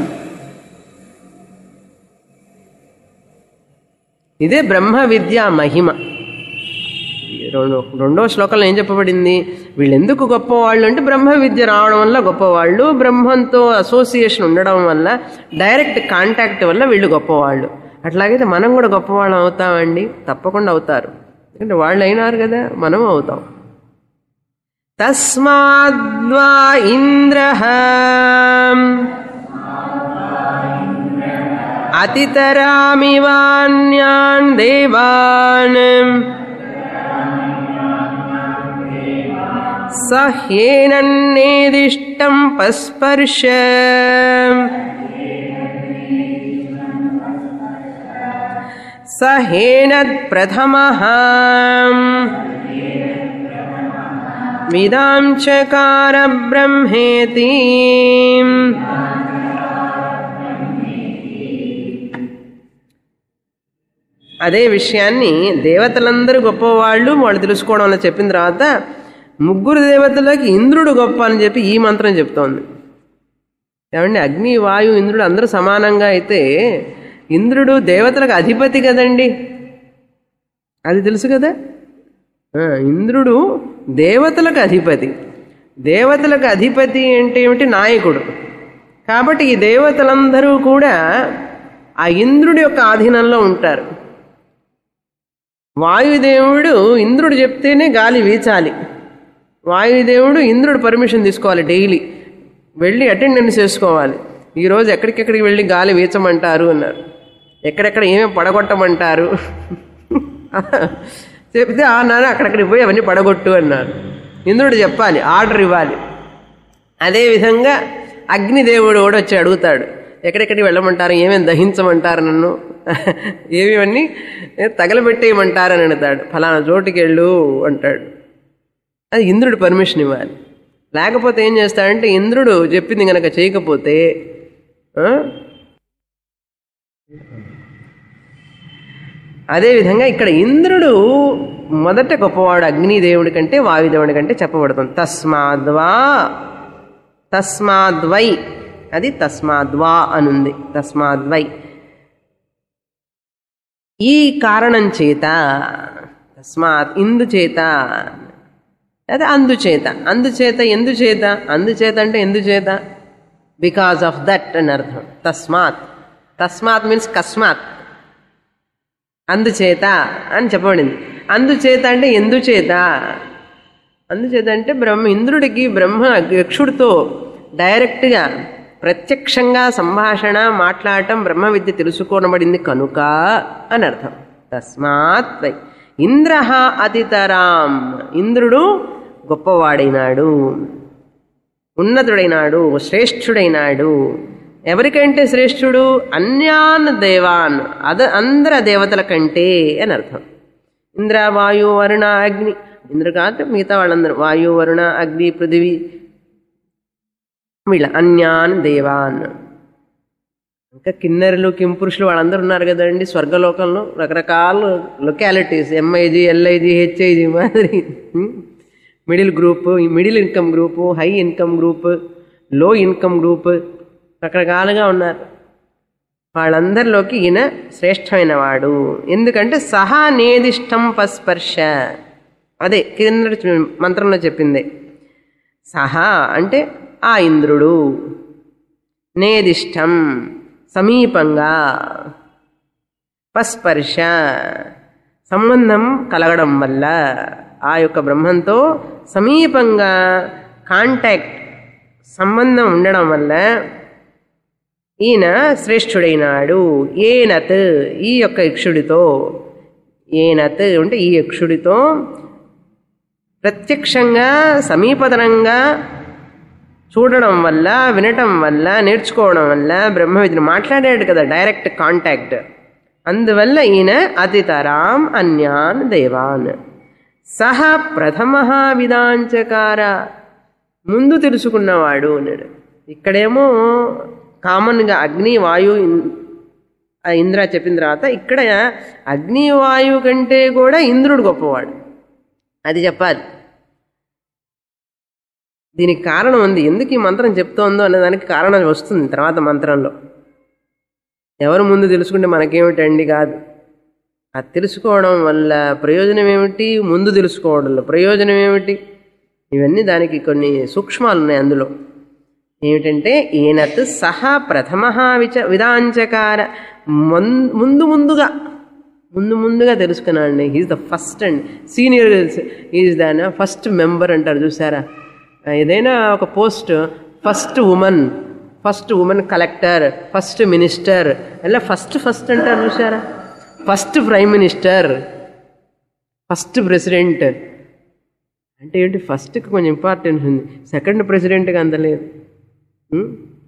ఇదే బ్రహ్మ విద్య మహిమ రెండో రెండో శ్లోకంలో ఏం చెప్పబడింది వీళ్ళు ఎందుకు గొప్పవాళ్ళు అంటే బ్రహ్మ విద్య రావడం వల్ల గొప్పవాళ్ళు బ్రహ్మంతో అసోసియేషన్ ఉండడం వల్ల డైరెక్ట్ కాంటాక్ట్ వల్ల వీళ్ళు గొప్పవాళ్ళు అట్లాగైతే మనం కూడా గొప్పవాళ్ళం అవుతామండి తప్పకుండా అవుతారు ఎందుకంటే వాళ్ళు అయినారు కదా మనం అవుతాం తస్మాద్వా ఇంద్ర అతితరామివాన్యాన్ దేవాన్ సహ్యేనన్నేదిష్టం పస్పర్శ సహేనత్ప్రథమః విదాం చకార బ్రహ్మేతి అదే విషయాన్ని దేవతలందరూ గొప్పవాళ్ళు వాళ్ళు తెలుసుకోవడం వల్ల చెప్పిన తర్వాత ముగ్గురు దేవతలకి ఇంద్రుడు గొప్ప అని చెప్పి ఈ మంత్రం చెప్తోంది ఏమండి అగ్ని వాయు ఇంద్రుడు అందరూ సమానంగా అయితే ఇంద్రుడు దేవతలకు అధిపతి కదండి అది తెలుసు కదా ఆ, ఇంద్రుడు దేవతలకు అధిపతి దేవతలకు అధిపతి అంటే ఏమిటి నాయకుడు కాబట్టి ఈ దేవతలందరూ కూడా ఆ ఇంద్రుడి యొక్క ఆధీనంలో ఉంటారు వాయుదేవుడు ఇంద్రుడు చెప్తేనే గాలి వీచాలి వాయుదేవుడు ఇంద్రుడు పర్మిషన్ తీసుకోవాలి డైలీ వెళ్ళి అటెండెన్స్ చేసుకోవాలి ఈరోజు ఎక్కడికెక్కడికి వెళ్ళి గాలి వీచమంటారు అన్నారు ఎక్కడెక్కడ ఏమేమి పడగొట్టమంటారు చెప్తే ఆ నాన్న అక్కడక్కడికి పోయి అవన్నీ పడగొట్టు అన్నారు ఇంద్రుడు చెప్పాలి ఆర్డర్ ఇవ్వాలి అదేవిధంగా అగ్నిదేవుడు కూడా వచ్చి అడుగుతాడు ఎక్కడెక్కడికి వెళ్ళమంటారు ఏమేమి దహించమంటారు నన్ను ఏమేమన్నీ తగలబెట్టేయమంటారని అడుగుతాడు ఫలానా చోటుకి వెళ్ళు అంటాడు అది ఇంద్రుడు పర్మిషన్ ఇవ్వాలి లేకపోతే ఏం చేస్తాడంటే ఇంద్రుడు చెప్పింది గనక చేయకపోతే ఆ? అదేవిధంగా ఇక్కడ ఇంద్రుడు మొదట గొప్పవాడు అగ్నిదేవుడి కంటే వాయుదేవుడి కంటే చెప్పబడుతుంది తస్మాద్వా తస్మాద్వై అది తస్మాద్వా అనుంది తస్మాద్వై ఈ కారణం చేత తస్మాత్ ఇందుచేత అదే అందుచేత అందుచేత ఎందుచేత అందుచేత అంటే ఎందుచేత బికాస్ ఆఫ్ దట్ అని అర్థం తస్మాత్ తస్మాత్ మీన్స్ కస్మాత్ అందుచేత అని చెప్పబడింది అందుచేత అంటే ఎందుచేత అందుచేత అంటే బ్రహ్మ ఇంద్రుడికి బ్రహ్మ యక్షుడితో డైరెక్ట్గా ప్రత్యక్షంగా సంభాషణ మాట్లాడటం బ్రహ్మ విద్య తెలుసుకోనబడింది కనుక అని అర్థం తస్మాత్ వై ఇంద్ర అతితరాం ఇంద్రుడు గొప్పవాడైనాడు ఉన్నతుడైనాడు శ్రేష్ఠుడైనాడు ఎవరికంటే శ్రేష్ఠుడు అన్యాన్ దేవాన్ అద అందర దేవతల కంటే అని అర్థం ఇంద్ర వాయు వరుణ అగ్ని ఇంద్ర కాదు మిగతా వాళ్ళందరూ వాయు వరుణ అగ్ని పృథివీ వీళ్ళ అన్యాన్ దేవాన్ ఇంకా కిన్నెరలు కింపురుషులు వాళ్ళందరూ ఉన్నారు కదండి స్వర్గలోకంలో రకరకాల లొకాలిటీస్ ఎంఐజీ ఎల్ఐజి హెచ్ఐజి మాదిరి middle group middle income group high income group low income group రకరకాలుగా ఉన్నారు వాళ్ళందరిలోకి ఈయన శ్రేష్టమైన వాడు ఎందుకంటే సహా నేదిష్టం పస్పర్శ అదే కింద మంత్రంలో చెప్పింది సహా అంటే ఆ ఇంద్రుడు నేదిష్టం సమీపంగా పస్పర్శ సంబంధం కలగడం వల్ల ఆ యొక్క బ్రహ్మంతో సమీపంగా కాంటాక్ట్ సంబంధం ఉండడం వల్ల ఈయన శ్రేష్ఠుడైనాడు ఏనత్ ఈ యొక్క యక్షుడితో ఏనత్ అంటే ఈ యక్షుడితో ప్రత్యక్షంగా సమీపతరంగా చూడడం వల్ల వినటం వల్ల నేర్చుకోవడం వల్ల బ్రహ్మ విద్యను మాట్లాడాడు కదా డైరెక్ట్ కాంటాక్ట్ అందువల్ల ఈయన అతితరాం అన్యాన్ దేవాన్ సహ ప్రథమ విదాంచకార ముందు తెలుసుకున్నవాడు అన్నాడు ఇక్కడేమో కామన్గా అగ్ని వాయు ఇన్- ఆ ఇంద్ర చెప్పిన తర్వాత ఇక్కడ అగ్ని వాయువు కంటే కూడా ఇంద్రుడు గొప్పవాడు అది చెప్పాలి దీనికి కారణం ఉంది ఎందుకు ఈ మంత్రం చెప్తోందో అనే దానికి కారణం వస్తుంది తర్వాత మంత్రంలో ఎవరు ముందు తెలుసుకుంటే మనకేమిటండి కాదు అది తెలుసుకోవడం వల్ల ప్రయోజనం ఏమిటి ముందు తెలుసుకోవడంలో ప్రయోజనం ఏమిటి ఇవన్నీ దానికి కొన్ని సూక్ష్మాలు ఉన్నాయి అందులో ఏమిటంటే ఈయనత్ సహా ప్రథమ విచ విధాంచకార మన్- ముందు ముందుగా ముందు ముందుగా తెలుసుకున్నాండి he is the first and senior is దాని ఫస్ట్ మెంబర్ అంటారు చూసారా ఏదైనా ఒక post first women first women collector first minister ఇలా ఫస్ట్ ఫస్ట్ అంటారు చూసారా first prime minister first president అంటే ఏంటి ఫస్ట్కి కొంచెం ఇంపార్టెన్స్ ఉంది సెకండ్ ప్రెసిడెంట్కి అంత లేదు ఉం?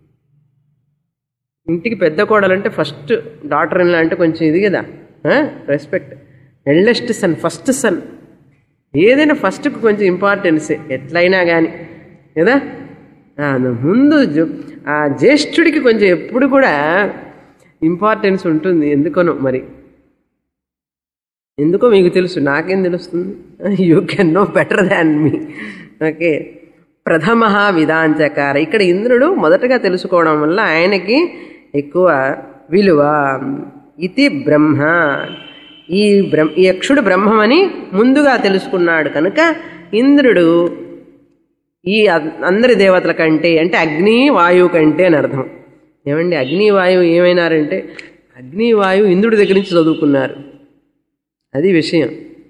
ఇంటికి పెద్ద కోడలంటే ఫస్ట్ డాటర్ ఇన్ అంటే కొంచెం ఇది కదా respect eldest son first son ఏదైనా ఫస్ట్కి కొంచెం ఇంపార్టెన్సే ఎట్లయినా కానీ కదా ఆ, ముందు జు- ఆ జ్యేష్ఠుడికి కొంచెం ఎప్పుడు కూడా ఇంపార్టెన్స్ ఉంటుంది ఎందుకనో మరి ఎందుకో మీకు తెలుసు నాకేం తెలుస్తుంది you can know better than me okay ప్రథమ విధాంచకార ఇక్కడ ఇంద్రుడు మొదటగా తెలుసుకోవడం వల్ల ఆయనకి ఎక్కువ విలువ ఇది బ్రహ్మ ఈ బ్రహ్మ ఈ యక్షుడు బ్రహ్మమని ముందుగా తెలుసుకున్నాడు కనుక ఇంద్రుడు ఈ అ- అందరి దేవతల కంటే అంటే అగ్ని వాయువు కంటే అని అర్థం ఏమండి అగ్ని వాయువు ఏమైనారంటే అగ్ని వాయువు ఇంద్రుడి దగ్గర నుంచి చదువుకున్నారు అది విషయం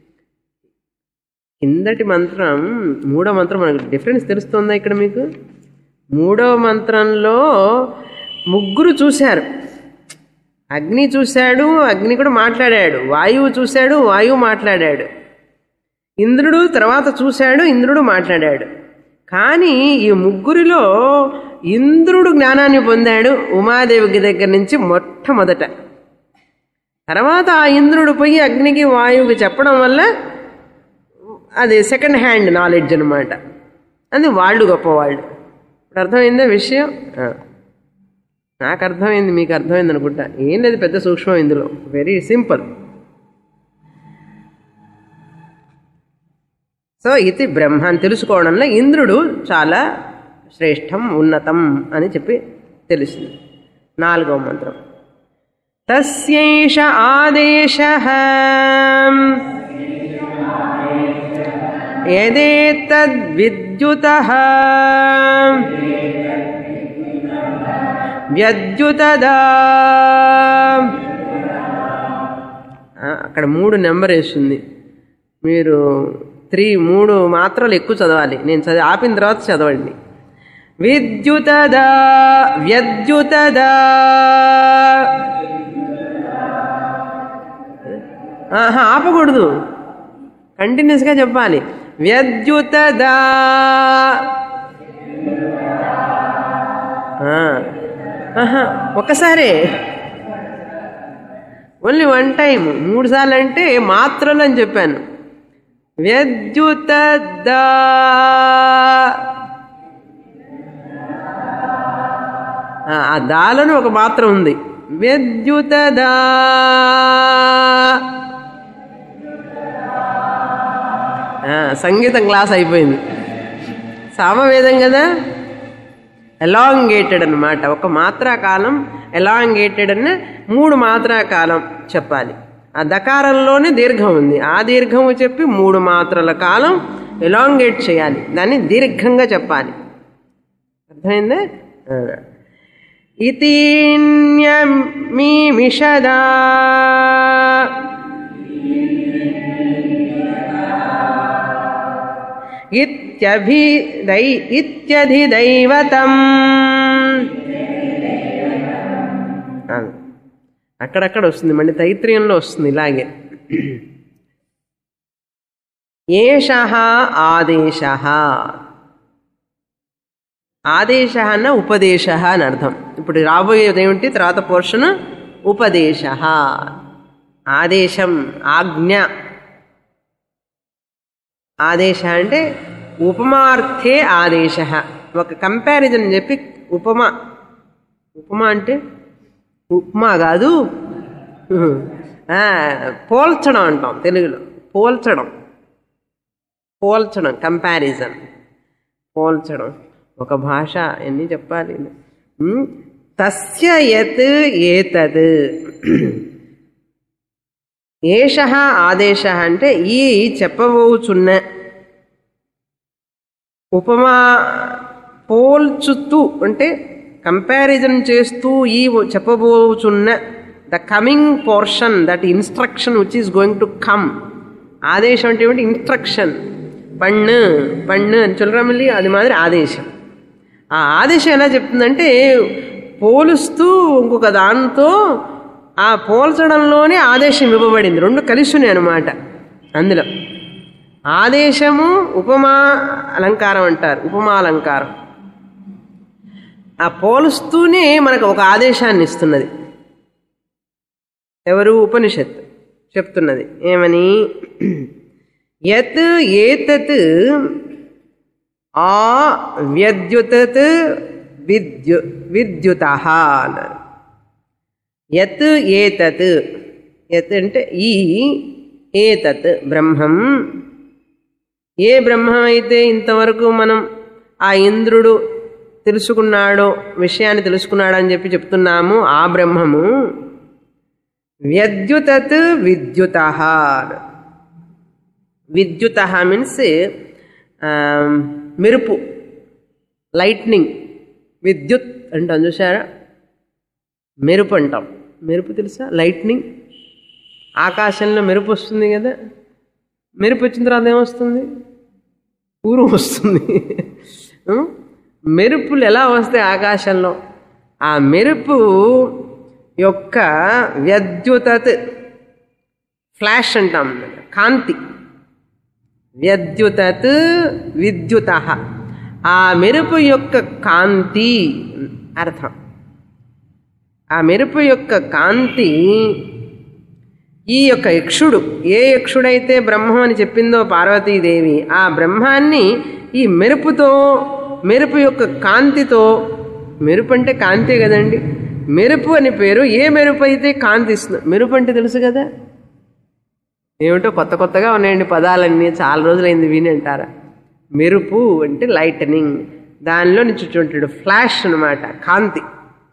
కిందటి మంత్రం మూడో మంత్రం మనకు డిఫరెన్స్ తెలుస్తుందా ఇక్కడ మీకు మూడో మంత్రంలో ముగ్గురు చూశారు అగ్ని చూశాడు అగ్ని కూడా మాట్లాడాడు వాయువు చూశాడు వాయువు మాట్లాడాడు ఇంద్రుడు తర్వాత చూశాడు ఇంద్రుడు మాట్లాడాడు కానీ ఈ ముగ్గురిలో ఇంద్రుడు జ్ఞానాన్ని పొందాడు ఉమాదేవికి దగ్గర నుంచి మొట్టమొదట తర్వాత ఆ ఇంద్రుడు పోయి అగ్నికి వాయువుకి చెప్పడం వల్ల అది సెకండ్ హ్యాండ్ నాలెడ్జ్ అనమాట అది వాళ్ళు గొప్పవాళ్ళు ఇప్పుడు అర్థమైందా విషయం ఆ. నాకు అర్థమైంది మీకు అర్థమైంది అనుకుంటా ఏం లేదు పెద్ద సూక్ష్మం ఇందులో వెరీ సింపుల్ సో ఇది బ్రహ్మ అని తెలుసుకోవడంలో ఇంద్రుడు చాలా శ్రేష్టం ఉన్నతం అని చెప్పి తెలిసింది నాలుగవ మంత్రం తస్యైష ఆదేశ యదేతద్విద్యుత వ్యద్యుతదా ఆ, అక్కడ మూడు నెంబర్ వేస్తుంది మీరు త్రీ మూడు మాత్రలు ఎక్కువ చదవాలి నేను చదివి ఆపిన తర్వాత చదవండి విద్యుతదా వ్యద్యుతదా ఆహా, ఆపకూడదు కంటిన్యూస్గా చెప్పాలి వ్యద్యుతదా ఆ, ఆహా, ఒక్కసారే ఓన్లీ వన్ టైం మూడు సార్లు అంటే మాత్రలు అని చెప్పాను వ్యద్యుతదా ఆ, ఆ దాలను ఒక మాత్రం ఉంది వ్యద్యుతదా ఆ, సంగీతం క్లాస్ అయిపోయింది సామవేదం కదా ఎలాంగేటెడ్ అన్నమాట ఒక మాత్రా కాలం ఎలాంగేటెడ్ అన్న మూడు మాత్రా కాలం చెప్పాలి ఆ దకారంలోనే దీర్ఘం ఉంది ఆ దీర్ఘము చెప్పి మూడు మాత్రల కాలం ఎలాంగేట్ చేయాలి దాన్ని దీర్ఘంగా చెప్పాలి అర్థమైందా ఆ. ఇతీన్యమీమిషదా ఇత్యభిదై ఇత్యధిదైవతం ఆ, అక్కడక్కడ వస్తుంది మళ్ళీ తైత్రీయంలో వస్తుంది ఇలాగే ఏష ఆదేశ ఆదేశ అన్న ఉపదేశ అని అర్థం ఇప్పుడు రాబోయేది ఏమిటి తర్వాత పోర్షన్ ఉపదేశ ఆదేశం ఆజ్ఞ ఆదేశ అంటే ఉపమార్థే ఆదేశ ఒక కంపారిజన్ చెప్పి ఉపమా ఉపమా అంటే ఉప్మా కాదు ఆ, పోల్చడం అంటాం తెలుగులో పోల్చడం పోల్చడం కంపారిజన్ పోల్చడం ఒక భాష ఎన్ని చెప్పాలి ఉమ్, తస్య యత్ ఏతద్ ఏష ఆదేశ అంటే ఈ చెప్పబోచున్న ఉపమా పోల్చుతూ అంటే కంపారిజన్ చేస్తూ ఈ చెప్పబోచున్న the coming portion that instruction which is going to come ఆదేశం అంటే ఏమిటి ఇన్స్ట్రక్షన్ పన్ను పన్ను అని చొల్లరమల్లి అది మాదిరి ఆదేశం ఆ ఆదేశం ఎలా చెప్తుందంటే పోలుస్తూ ఇంకొక దాంతో ఆ పోల్చడంలోనే ఆదేశం ఇవ్వబడింది రెండు కలిసి ఉన్నాయి అనమాట అందులో ఆదేశము ఉపమా అలంకారం అంటారు ఉపమా అలంకారం ఆ పోలుస్తూనే మనకు ఒక ఆదేశాన్ని ఇస్తున్నది ఎవరు ఉపనిషత్ చెప్తున్నది ఏమని యత్ ఏతత్ ఆ వ్యద్యుతత్ విద్యు విద్యుత అన్నారు యత్ ఏతత్ యత్ అంటే ఈ ఏతత్ బ్రహ్మం ఏ బ్రహ్మం అయితే ఇంతవరకు మనం ఆ ఇంద్రుడు తెలుసుకున్నాడో విషయాన్ని తెలుసుకున్నాడు అని చెప్పి చెప్తున్నాము ఆ బ్రహ్మము వ్యద్యుతత్ విద్యుత విద్యుత మీన్స్ మెరుపు లైట్నింగ్ విద్యుత్ అంటాం చూసారా మెరుపు అంటాం మెరుపు తెలుసా లైట్నింగ్ ఆకాశంలో మెరుపు వస్తుంది కదా మెరుపు వచ్చిన తర్వాత ఏమొస్తుంది ఊరు వస్తుంది ఉం? మెరుపులు ఎలా వస్తాయి ఆకాశంలో ఆ మెరుపు యొక్క వ్యద్యుతత్ ఫ్లాష్ అంటాం కాంతి వ్యద్యుతత్ విద్యుత ఆ మెరుపు యొక్క కాంతి అర్థం ఆ మెరుపు యొక్క కాంతి ఈ యొక్క యక్షుడు ఏ యక్షుడైతే బ్రహ్మం అని చెప్పిందో పార్వతీదేవి ఆ బ్రహ్మాన్ని ఈ మెరుపుతో మెరుపు యొక్క కాంతితో మెరుపు అంటే కాంతే కదండి మెరుపు అని పేరు ఏ మెరుపు అయితే కాంతి ఇస్తుంది మెరుపు అంటే తెలుసు కదా ఏమిటో కొత్త కొత్తగా ఉన్నాయండి పదాలన్నీ చాలా రోజులైంది విని అంటారా మెరుపు అంటే లైటనింగ్ దానిలో నుంచి చూంటాడు ఫ్లాష్ అనమాట కాంతి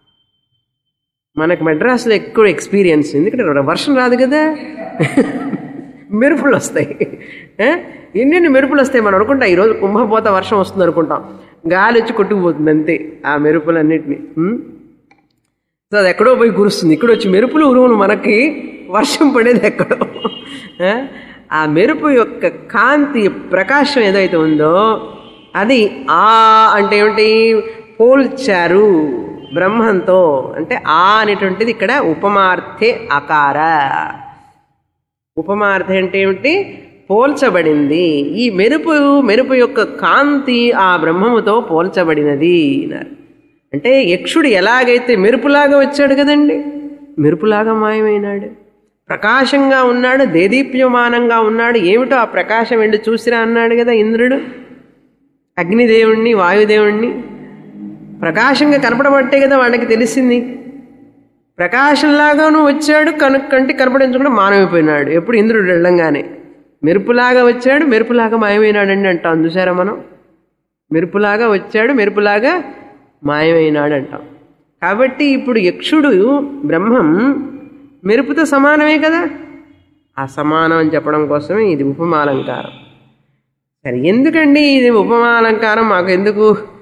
మనకు మెడ్రాస్లో ఎక్కువ ఎక్స్పీరియన్స్ ఎందుకంటే వర్షం రాదు కదా మెరుపులు వస్తాయి ఏ? ఎన్నెన్ని మెరుపులు వస్తాయి మనం అనుకుంటాం ఈరోజు కుంభపోత వర్షం వస్తుంది అనుకుంటాం గాలి వచ్చి కొట్టుకుపోతుంది అంతే ఆ మెరుపులన్నిటిని ఉం? సో అది ఎక్కడో పోయి కురుస్తుంది ఇక్కడ వచ్చి మెరుపులు ఉరువులు మనకి వర్షం పడేది ఎక్కడో ఏ? ఆ మెరుపు యొక్క కాంతి ప్రకాశం ఏదైతే ఉందో అది ఆ అంటే ఏమిటి పోల్చారు బ్రహ్మంతో అంటే ఆ అనేటువంటిది ఇక్కడ ఉపమార్థే అకార ఉపమార్థ అంటే ఏమిటి పోల్చబడింది ఈ మెరుపు మెరుపు యొక్క కాంతి ఆ బ్రహ్మముతో పోల్చబడినది అన్నారు అంటే యక్షుడు ఎలాగైతే మెరుపులాగా వచ్చాడు కదండి మెరుపులాగా మాయమైనాడు ప్రకాశంగా ఉన్నాడు దేదీప్యమానంగా ఉన్నాడు ఏమిటో ఆ ప్రకాశం వెళ్ళి చూసిరా అన్నాడు కదా ఇంద్రుడు అగ్నిదేవుణ్ణి వాయుదేవుణ్ణి ప్రకాశంగా కనపడబట్టే కదా వాళ్ళకి తెలిసింది ప్రకాశంలాగాను వచ్చాడు కను కంటి కనపడించకుండా మానమైపోయినాడు ఎప్పుడు ఇంద్రుడు వెళ్ళంగానే మెరుపులాగా వచ్చాడు మెరుపులాగా మాయమైనాడండి అంటాం చూసారా మనం మెరుపులాగా వచ్చాడు మెరుపులాగా మాయమైనాడు అంటాం కాబట్టి ఇప్పుడు యక్షుడు బ్రహ్మం మెరుపుతో సమానమే కదా ఆ సమానం అని చెప్పడం కోసమే ఇది ఉపమాలంకారం సరే ఎందుకండి ఇది ఉపమాలంకారం మాకు ఎందుకు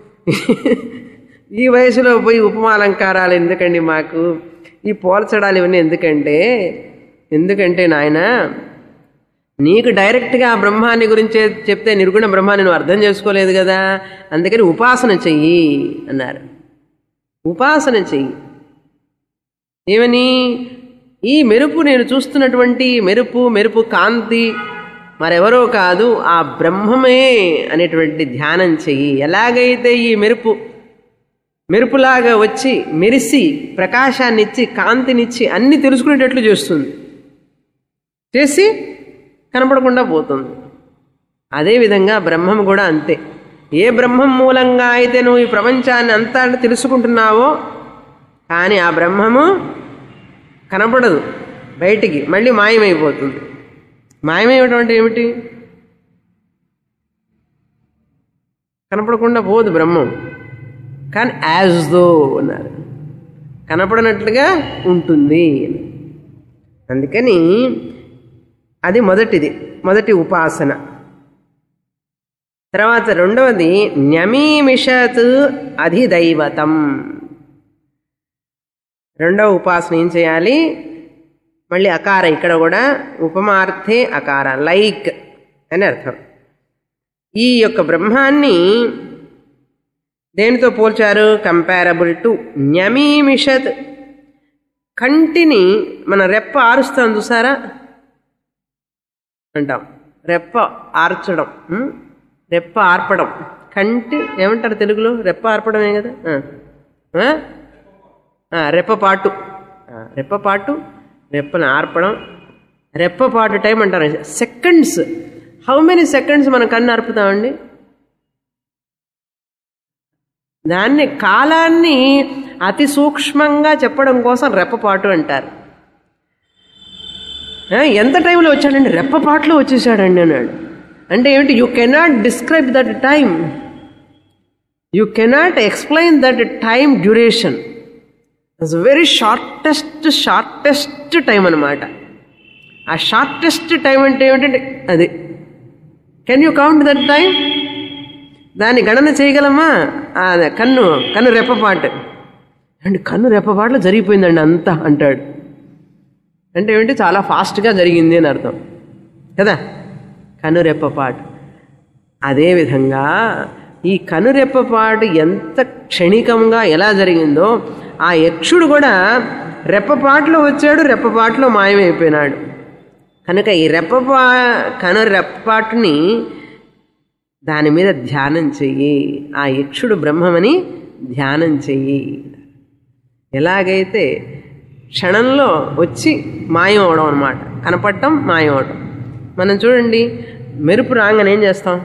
ఈ వయసులో పోయి ఉపమాలంకారాలు ఎందుకండి మాకు ఈ పోల్చడాలు ఇవన్నీ ఎందుకంటే ఎందుకంటే నాయన నీకు డైరెక్ట్గా ఆ బ్రహ్మాన్ని గురించే చెప్తే నిర్గుణ బ్రహ్మాన్ని నువ్వు అర్థం చేసుకోలేదు కదా అందుకని ఉపాసన చెయ్యి అన్నారు ఉపాసన చెయ్యి ఏమని ఈ మెరుపు నేను చూస్తున్నటువంటి మెరుపు మెరుపు కాంతి మరెవరో కాదు ఆ బ్రహ్మమే అనేటువంటి ధ్యానం చెయ్యి ఎలాగైతే ఈ మెరుపు మెరుపులాగా వచ్చి మెరిసి ప్రకాశాన్ని ఇచ్చి కాంతినిచ్చి అన్ని తెలుసుకునేటట్లు చేస్తుంది చేసి కనపడకుండా పోతుంది అదేవిధంగా బ్రహ్మం కూడా అంతే ఏ బ్రహ్మం మూలంగా అయితే నువ్వు ఈ ప్రపంచాన్ని అంతా తెలుసుకుంటున్నావో కానీ ఆ బ్రహ్మము కనపడదు బయటికి మళ్ళీ మాయమైపోతుంది మాయమయ్యటం అంటే ఏమిటి కనపడకుండా పోదు బ్రహ్మం కానీ యాజ్ దో అన్నారు కనపడనట్లుగా ఉంటుంది అందుకని అది మొదటిది మొదటి ఉపాసన తర్వాత రెండవది న్యమీమిషత్ అధిదైవతం రెండవ ఉపాసన ఏం చేయాలి మళ్ళీ అకార ఇక్కడ కూడా ఉపమార్థే అకార లైక్ అని అర్థం ఈ యొక్క బ్రహ్మాన్ని దేనితో పోల్చారు కంపారబుల్ టు న్యమీమిషత్ కంటిని మన రెప్ప ఆరుస్తాం చూసారా అంటాం రెప్ప ఆర్చడం ఉం? రెప్ప ఆర్పడం కంటి ఏమంటారు తెలుగులో రెప్ప ఆర్పడమే కదా ఆ. ఆ? ఆ, రెప్పపాటు ఆ, రెప్పపాటు రెప్పను ఆర్పడం రెప్పపాటు టైం అంటారు సెకండ్స్ హౌ మెనీ సెకండ్స్ మనం కన్ను ఆర్పుతామండి దాన్ని కాలాన్ని అతి సూక్ష్మంగా చెప్పడం కోసం రెప్పపాటు అంటారు ఆ, ఎంత టైంలో వచ్చాడండి రెప్పపాటులో వచ్చేసాడండి అన్నాడు అంటే ఏమిటి you cannot describe that time you cannot explain that time duration it's very shortest shortest time అనమాట ఆ షార్టెస్ట్ టైం అంటే ఏమిటంటే అది can you count that time దాన్ని గణన చేయగలమా ఆ, కన్ను కన్ను రెప్పపాటు అండి కన్ను రెప్పపాటులో జరిగిపోయిందండి అంతా అంటాడు అంటే ఏమిటి చాలా ఫాస్ట్గా జరిగింది అని అర్థం కదా కనురెప్పపాటు అదేవిధంగా ఈ కనురెప్పపాటు ఎంత క్షణికంగా ఎలా జరిగిందో ఆ యక్షుడు కూడా రెప్పపాట్లో వచ్చాడు రెప్పపాట్లో మాయమైపోయినాడు కనుక ఈ రెప్పపా కను రెప్పపాటుని దాని మీద ధ్యానం చెయ్యి ఆ యక్షుడు బ్రహ్మమని ధ్యానం చెయ్యి ఎలాగైతే క్షణంలో వచ్చి మాయం అవడం అనమాట కనపడటం మాయం అవడం మనం చూడండి మెరుపు రాగానే ఏం చేస్తాం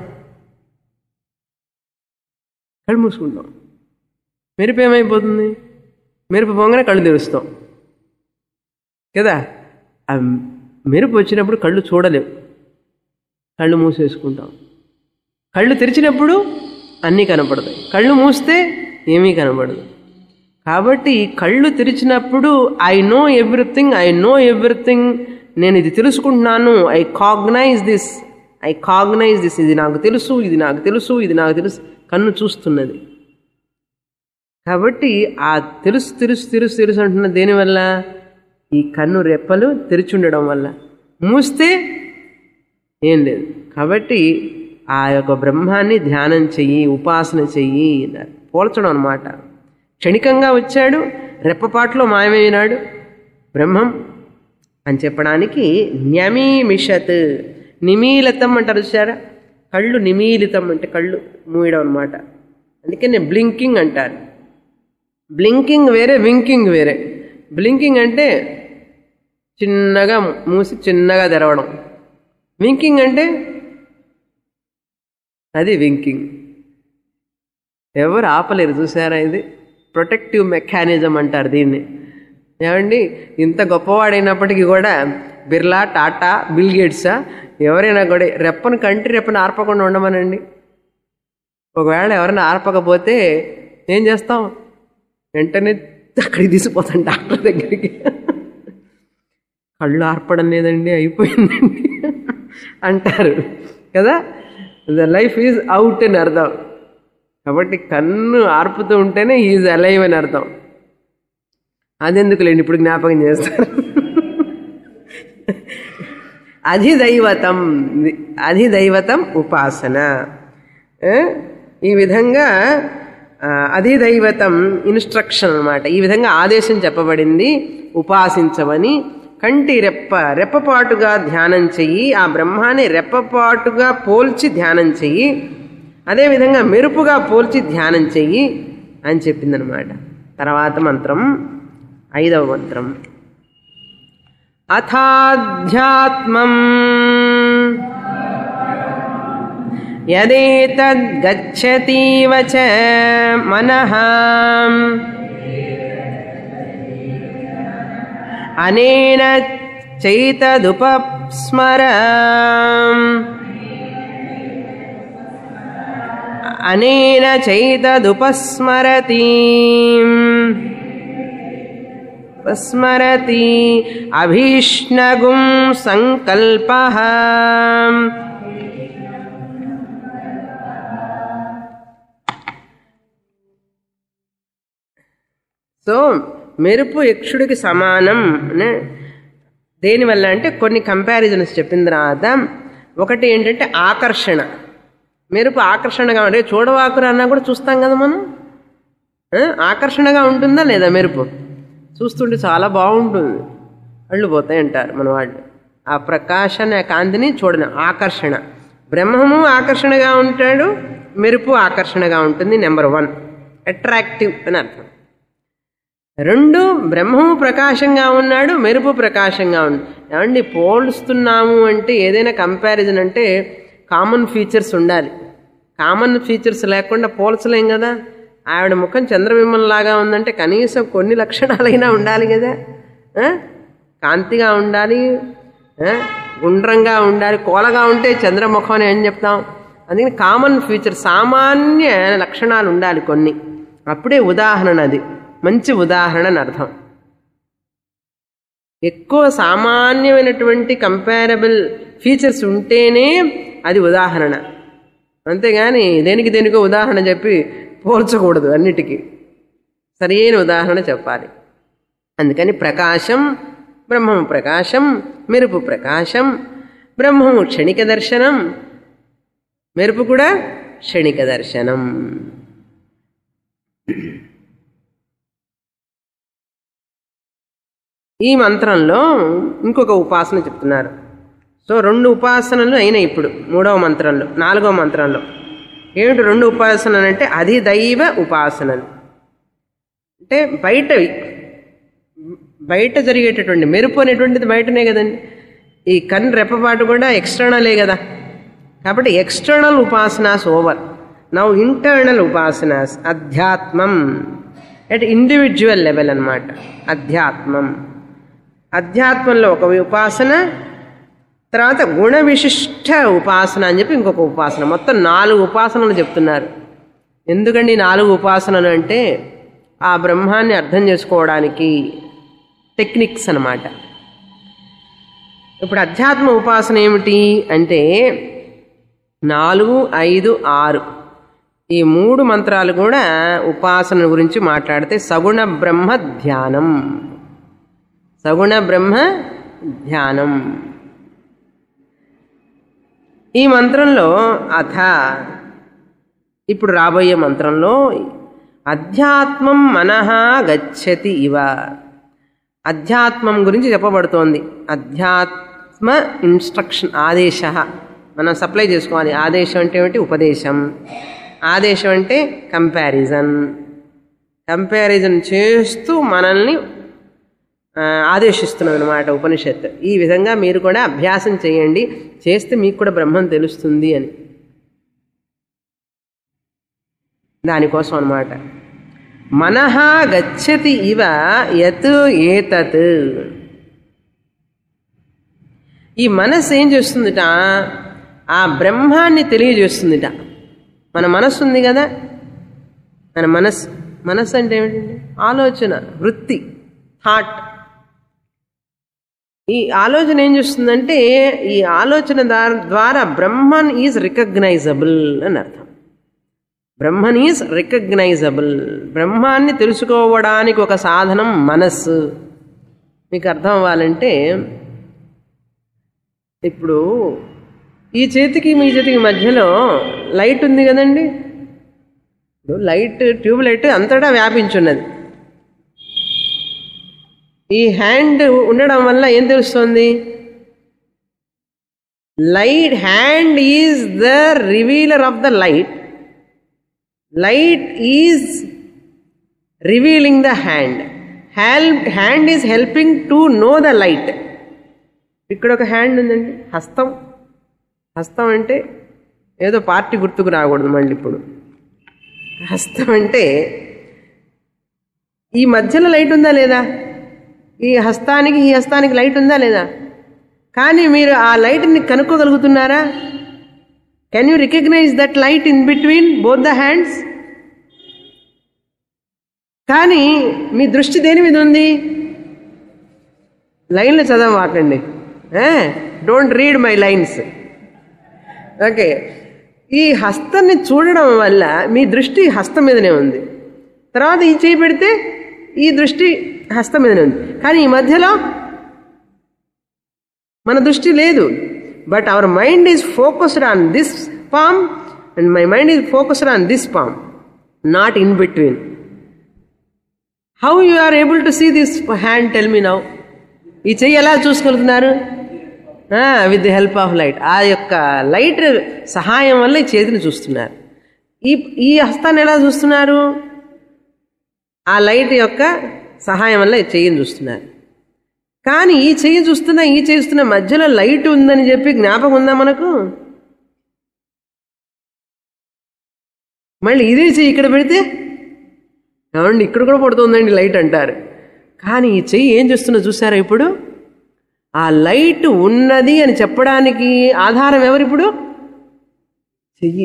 కళ్ళు మూసుకుంటాం మెరుపు ఏమైపోతుంది మెరుపు పోగానే కళ్ళు తెరుస్తాం కదా ఆ మెరుపు వచ్చినప్పుడు కళ్ళు చూడలేవు కళ్ళు మూసేసుకుంటాం కళ్ళు తెరిచినప్పుడు అన్నీ కనపడతాయి కళ్ళు మూస్తే ఏమీ కనపడదు కాబట్టి కళ్ళు తెరిచినప్పుడు I know everything I know everything నేను ఇది తెలుసుకుంటున్నాను I cognize this I cognize this ఇది నాకు తెలుసు ఇది నాకు తెలుసు ఇది నాకు తెలుసు కన్ను చూస్తున్నది కాబట్టి ఆ తెలుసు తెలుసు తెలుసు తెలుసు అంటున్న దేనివల్ల ఈ కన్ను రెప్పలు తెరిచుండడం వల్ల మూస్తే ఏం లేదు కాబట్టి ఆ యొక్క బ్రహ్మాన్ని ధ్యానం చెయ్యి ఉపాసన చెయ్యి అన్నారు పోల్చడం అనమాట క్షణికంగా వచ్చాడు రెప్పపాట్లో మాయమైనాడు బ్రహ్మం అని చెప్పడానికి న్యమీమిషత్ నిమీలితం అంటారు చూసారా కళ్ళు నిమీలితం అంటే కళ్ళు మూయడం అనమాట అందుకనే బ్లింకింగ్ అంటారు బ్లింకింగ్ వేరే వింకింగ్ వేరే బ్లింకింగ్ అంటే చిన్నగా మూసి చిన్నగా తెరవడం వింకింగ్ అంటే అది వింకింగ్ ఎవరు ఆపలేరు చూసారా ఇది ప్రొటెక్టివ్ మెకానిజం అంటారు దీన్ని ఏమండి ఇంత గొప్పవాడైనప్పటికీ కూడా బిర్లా టాటా బిల్ గేట్సా ఎవరైనా కూడా రెప్పను కంటి రెప్పను ఆర్పకుండా ఉండమనండి ఒకవేళ ఎవరైనా ఆర్పకపోతే ఏం చేస్తాం వెంటనే అక్కడికి తీసిపోతాం డాక్టర్ దగ్గరికి కళ్ళు ఆర్పడం లేదండి అయిపోయిందండి అంటారు కదా ద లైఫ్ ఈజ్ అవుట్ అని అర్థం కాబట్టి కన్ను ఆర్పుతూ ఉంటేనే ఈజ్ అలైవ్ అని అర్థం అదెందుకులేండి ఇప్పుడు జ్ఞాపకం చేస్తారు అధిదైవతం అధిదైవతం ఉపాసన ఏ? ఈ విధంగా ఆ, అధిదైవతం ఇన్స్ట్రక్షన్ అన్నమాట ఈ విధంగా ఆదేశం చెప్పబడింది ఉపాసించమని కంటి రెప్ప రెప్పపాటుగా ధ్యానం చెయ్యి ఆ బ్రహ్మాన్ని రెప్పపాటుగా పోల్చి ధ్యానం చెయ్యి అదేవిధంగా మెరుపుగా పోల్చి ధ్యానం చెయ్యి అని చెప్పిందనమాట తర్వాత మంత్రం ఐదవ మంత్రం అథాధ్యాత్మం యదేతద్గచ్చతీవ చ మనః అనేన చైతదుపస్మర అనేన చైతదుపస్మరతి స్మరతి అభీష్ణగుం సంకల్ప సో మెరుపు యక్షుడికి సమానం అనే దేనివల్ల అంటే కొన్ని కంపారిజన్స్ చెప్పిన తర్వాత ఒకటి ఏంటంటే ఆకర్షణ మెరుపు ఆకర్షణగా ఉంటే చూడవాకురా అన్నా కూడా చూస్తాం కదా మనం ఆ? ఆకర్షణగా ఉంటుందా లేదా మెరుపు చూస్తుంటే చాలా బాగుంటుంది కళ్ళు పోతాయి అంటారు మన వాళ్ళు ఆ ప్రకాశన కాంతిని చూడడం ఆకర్షణ బ్రహ్మము ఆకర్షణగా ఉంటాడు మెరుపు ఆకర్షణగా ఉంటుంది నెంబర్ వన్ అట్రాక్టివ్ అని అర్థం రెండు బ్రహ్మము ప్రకాశంగా ఉన్నాడు మెరుపు ప్రకాశంగా ఉంది ఏమండి పోల్స్తున్నాము అంటే ఏదైనా కంపారిజన్ అంటే కామన్ ఫీచర్స్ ఉండాలి కామన్ ఫీచర్స్ లేకుండా పోల్చలేం కదా ఆవిడ ముఖం చంద్రబింబం లాగా ఉందంటే కనీసం కొన్ని లక్షణాలైనా ఉండాలి కదా ఆ? కాంతిగా ఉండాలి ఆ? గుండ్రంగా ఉండాలి కోలగా ఉంటే చంద్రముఖం అని ఏం చెప్తాం అందుకని కామన్ ఫీచర్ సామాన్య లక్షణాలు ఉండాలి కొన్ని అప్పుడే ఉదాహరణ అది మంచి ఉదాహరణ అని అర్థం ఎక్కువ సామాన్యమైనటువంటి కంపారబుల్ ఫీచర్స్ ఉంటేనే అది ఉదాహరణ అంతేగాని దేనికి దేనికో ఉదాహరణ చెప్పి పోల్చకూడదు అన్నిటికీ సరైన ఉదాహరణ చెప్పాలి అందుకని ప్రకాశం బ్రహ్మము ప్రకాశం మెరుపు ప్రకాశం బ్రహ్మము క్షణిక దర్శనం మెరుపు కూడా క్షణిక దర్శనం ఈ మంత్రంలో ఇంకొక ఉపాసన చెప్తున్నారు సో రెండు ఉపాసనలు అయినాయి ఇప్పుడు మూడవ మంత్రంలో నాలుగవ మంత్రంలో ఏమిటి రెండు ఉపాసనలు అంటే అధిదైవ ఉపాసనలు అంటే బయటవి బయట జరిగేటటువంటి మెరుపు అనేటువంటిది బయటనే కదండి ఈ కన్ను రెప్పపాటు కూడా ఎక్స్టర్నలే కదా కాబట్టి ఎక్స్టర్నల్ ఉపాసనాస్ ఓవర్ నవ్ ఇంటర్నల్ ఉపాసనాస్ అధ్యాత్మం అట్ ఇండివిజువల్ లెవెల్ అన్నమాట అధ్యాత్మం అధ్యాత్మంలో ఒక ఉపాసన తర్వాత గుణ విశిష్ట ఉపాసన అని చెప్పి ఇంకొక ఉపాసన మొత్తం నాలుగు ఉపాసనలు చెప్తున్నారు ఎందుకండి ఈ నాలుగు ఉపాసనలు అంటే ఆ బ్రహ్మాన్ని అర్థం చేసుకోవడానికి టెక్నిక్స్ అన్నమాట ఇప్పుడు అధ్యాత్మ ఉపాసన ఏమిటి అంటే నాలుగు ఐదు ఆరు ఈ మూడు మంత్రాలు కూడా ఉపాసన గురించి మాట్లాడితే సగుణ బ్రహ్మ ధ్యానం సగుణ బ్రహ్మ ధ్యానం ఈ మంత్రంలో అథ ఇప్పుడు రాబోయే మంత్రంలో అధ్యాత్మం మనః గచ్చతి ఇవ అధ్యాత్మం గురించి చెప్పబడుతోంది అధ్యాత్మ ఇన్స్ట్రక్షన్ ఆదేశ మనం సప్లై చేసుకోవాలి ఆదేశం అంటే ఏమిటి ఉపదేశం ఆదేశం అంటే కంపారిజన్ కంపారిజన్ చేస్తూ మనల్ని ఆ, ఆదేశిస్తున్నది అనమాట ఉపనిషత్తు ఈ విధంగా మీరు కూడా అభ్యాసం చేయండి చేస్తే మీకు కూడా బ్రహ్మం తెలుస్తుంది అని దానికోసం అనమాట మనహ గచ్చతి ఇవ యత్ ఏతత్ ఈ మనస్సు ఏం చేస్తుందిట ఆ బ్రహ్మాన్ని తెలియజేస్తుందిట మన మనస్సు ఉంది కదా మన మనస్సు మనస్సు అంటే ఏమిటండి ఆలోచన వృత్తి థాట్ ఈ ఆలోచన ఏం చేస్తుందంటే ఈ ఆలోచన దార్- ద్వారా బ్రహ్మన్ ఈజ్ రికగ్నైజబుల్ అని అర్థం బ్రహ్మన్ ఈజ్ రికగ్నైజబుల్ బ్రహ్మాన్ని తెలుసుకోవడానికి ఒక సాధనం మనస్సు మీకు అర్థం అవ్వాలంటే ఇప్పుడు ఈ చేతికి మీ చేతికి మధ్యలో లైట్ ఉంది కదండి ఇప్పుడు లైట్ ట్యూబ్ లైట్ అంతటా వ్యాపించున్నది ఈ హ్యాండ్ ఉండడం వల్ల ఏం తెలుస్తుంది light hand is the revealer of the light light is revealing the hand help hand is helping to know the light ఇక్కడ ఒక హ్యాండ్ ఉందండి హస్తం హస్తం అంటే ఏదో పార్టీ గుర్తుకు రాకూడదు మళ్ళీ ఇప్పుడు హస్తం అంటే ఈ మధ్యలో లైట్ ఉందా లేదా ఈ హస్తానికి ఈ హస్తానికి లైట్ ఉందా లేదా కానీ మీరు ఆ లైట్ని కనుక్కోగలుగుతున్నారా can you recognize that light in between both the hands కానీ మీ దృష్టి దేని మీద ఉంది లైన్లు చదవమాకండి don't read my lines okay ఈ హస్తాన్ని చూడడం వల్ల మీ దృష్టి హస్తం మీదనే ఉంది తర్వాత ఈ చేయి పెడితే ఈ దృష్టి హస్తం మీదనే ఉంది కానీ ఈ మధ్యలో మన దృష్టి లేదు but our mind is focused on this palm and my mind is focused on this palm not in between how you are able to see this hand tell me now ఈ చెయ్యి ఎలా చూసుకోగలుగుతున్నారు with the help of light ఆ యొక్క light సహాయం వల్ల ఈ చేతిని చూస్తున్నారు ఈ ఈ హస్తాన్ని ఎలా చూస్తున్నారు ఆ లైట్ యొక్క సహాయం వల్ల ఈ చెయ్యిని చూస్తున్నారు కానీ ఈ చెయ్యి చూస్తున్నా ఈ చెయ్యి చూస్తున్నా మధ్యలో లైట్ ఉందని చెప్పి జ్ఞాపకం ఉందా మనకు మళ్ళీ ఇదే చెయ్యి ఇక్కడ పెడితే ఏమండి ఇక్కడ కూడా పడుతుందండి లైట్ అంటారు కానీ ఈ చెయ్యి ఏం చేస్తుందో చూసారా ఇప్పుడు ఆ లైట్ ఉన్నది అని చెప్పడానికి ఆధారం ఎవరిప్పుడు చెయ్యి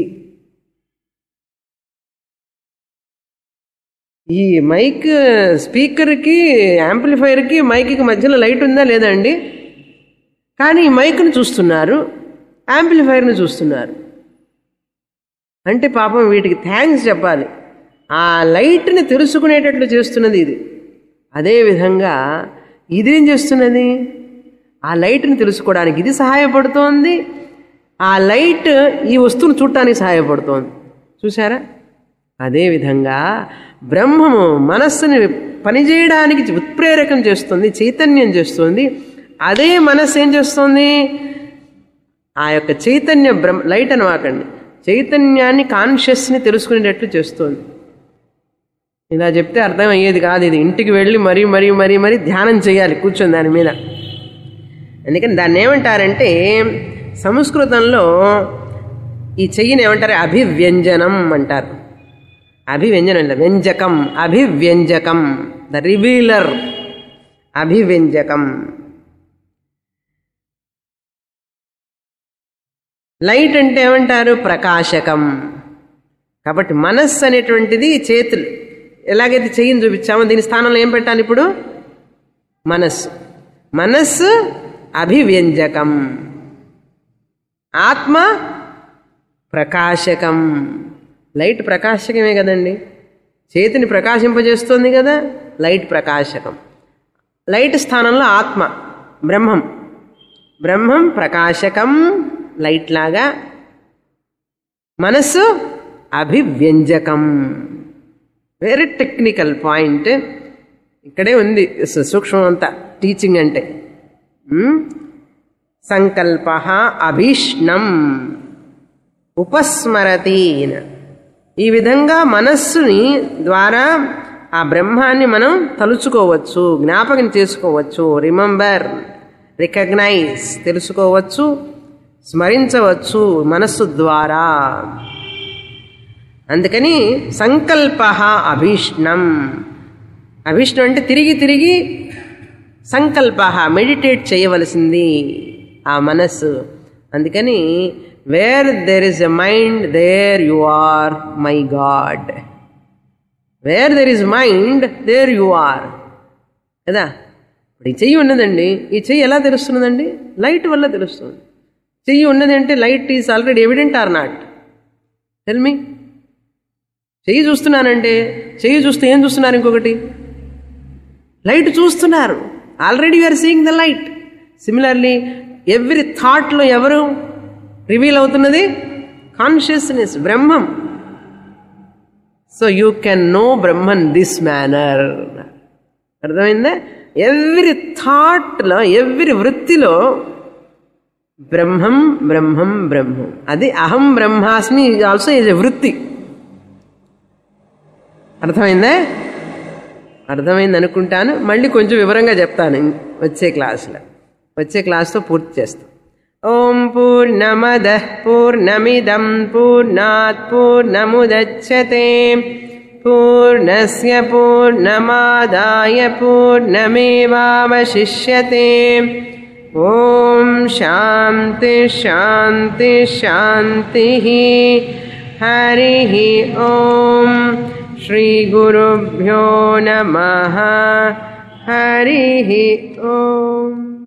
ఈ మైక్ స్పీకర్కి యాంప్లిఫైర్కి మైక్కి మధ్యలో లైట్ ఉందా లేదా అండి కానీ ఈ మైక్ను చూస్తున్నారు యాంప్లిఫైర్ని చూస్తున్నారు అంటే పాపం వీటికి థ్యాంక్స్ చెప్పాలి ఆ లైట్ని తెలుసుకునేటట్లు చేస్తున్నది ఇది అదేవిధంగా ఇదేం చేస్తున్నది ఆ లైట్ని తెలుసుకోవడానికి ఇది సహాయపడుతోంది ఆ లైట్ ఈ వస్తువును చూడటానికి సహాయపడుతోంది చూసారా అదేవిధంగా బ్రహ్మము మనస్సుని పనిచేయడానికి ఉత్ప్రేరకం చేస్తుంది చైతన్యం చేస్తుంది అదే మనస్సు ఏం చేస్తుంది ఆ యొక్క చైతన్య బ్రహ్మ లైట్ అనమాకండి చైతన్యాన్ని కాన్షియస్ని తెలుసుకునేటట్లు చేస్తుంది ఇలా చెప్తే అర్థమయ్యేది కాదు ఇది ఇంటికి వెళ్ళి మరీ మరీ మరీ మరీ ధ్యానం చేయాలి కూర్చొని దాని మీద అందుకని దాన్ని ఏమంటారంటే సంస్కృతంలో ఈ చెయ్యిని ఏమంటారు అభివ్యంజనం అంటారు అభివ్యంజనం ಇಲ್ಲ వ్యంజకం అభివ్యంజకం ద రివీలర్ అభివ్యంజకం లైట్ అంటే ఏమంటారు ప్రకాశకం కాబట్టి మనస్సు అనేటువంటిది చేతులు ఎలాగైతే చెయ్యిని చూపించామో దీని స్థానంలో ఏం పెట్టాలి ఇప్పుడు మనస్సు మనస్సు అభివ్యంజకం ఆత్మ ప్రకాశకం లైట్ ప్రకాశకమే కదండి చేతిని ప్రకాశింపజేస్తుంది కదా లైట్ ప్రకాశకం లైట్ స్థానంలో ఆత్మ బ్రహ్మం బ్రహ్మం ప్రకాశకం లైట్ లాగా మనస్సు అభివ్యంజకం వెరీ టెక్నికల్ పాయింట్ ఇక్కడే ఉంది సు- సూక్ష్మం అంతా టీచింగ్ అంటే సంకల్ప అభీష్ణం ఉపస్మరతి ఈ విధంగా మనస్సుని ద్వారా ఆ బ్రహ్మాన్ని మనం తలుచుకోవచ్చు జ్ఞాపకం చేసుకోవచ్చు రిమెంబర్ రికగ్నైజ్ తెలుసుకోవచ్చు స్మరించవచ్చు మనస్సు ద్వారా అందుకని సంకల్ప అభీష్ణం అభీష్ణం అంటే తిరిగి తిరిగి సంకల్ప మెడిటేట్ చేయవలసింది ఆ మనస్సు అందుకని where there is a mind there you are my god where there is mind there you are కదా ఇప్పుడు ఈ చెయ్యి ఉన్నదండి ఈ చెయ్యి ఎలా తెలుస్తున్నదండి లైట్ వల్ల తెలుస్తుంది చెయ్యి ఉన్నది అంటే light is already evident or not tell me చెయ్యి చూస్తున్నానంటే చెయ్యి చూస్తే ఏం చూస్తున్నారు ఇంకొకటి లైట్ చూస్తున్నారు already you are seeing the light similarly every థాట్లో ఎవరు రివీల్ అవుతున్నది కాన్షియస్నెస్ బ్రహ్మం so you can know Brahman this manner అర్థమైందా ఎవ్రీ థాట్లో ఎవ్రీ వృత్తిలో బ్రహ్మం బ్రహ్మం బ్రహ్మం అది అహం బ్రహ్మాస్మి ఆల్సో ఈజ్ ఎ వృత్తి అర్థమైందా అర్థమైంది అనుకుంటాను మళ్ళీ కొంచెం వివరంగా చెప్తాను ఇం- వచ్చే క్లాసులో వచ్చే క్లాస్తో పూర్తి చేస్తాం ఓం పూర్ణమద పూర్ణమిదం పూర్ణాత్ పూర్ణముదచ్చతే పూర్ణస్య పూర్ణమాదాయ పూర్ణమేవావశిష్యతే ఓం శాంతి శాంతి శాంతి హరి ఓం श्रीगुरुभ्यो नमः हरिः ओम्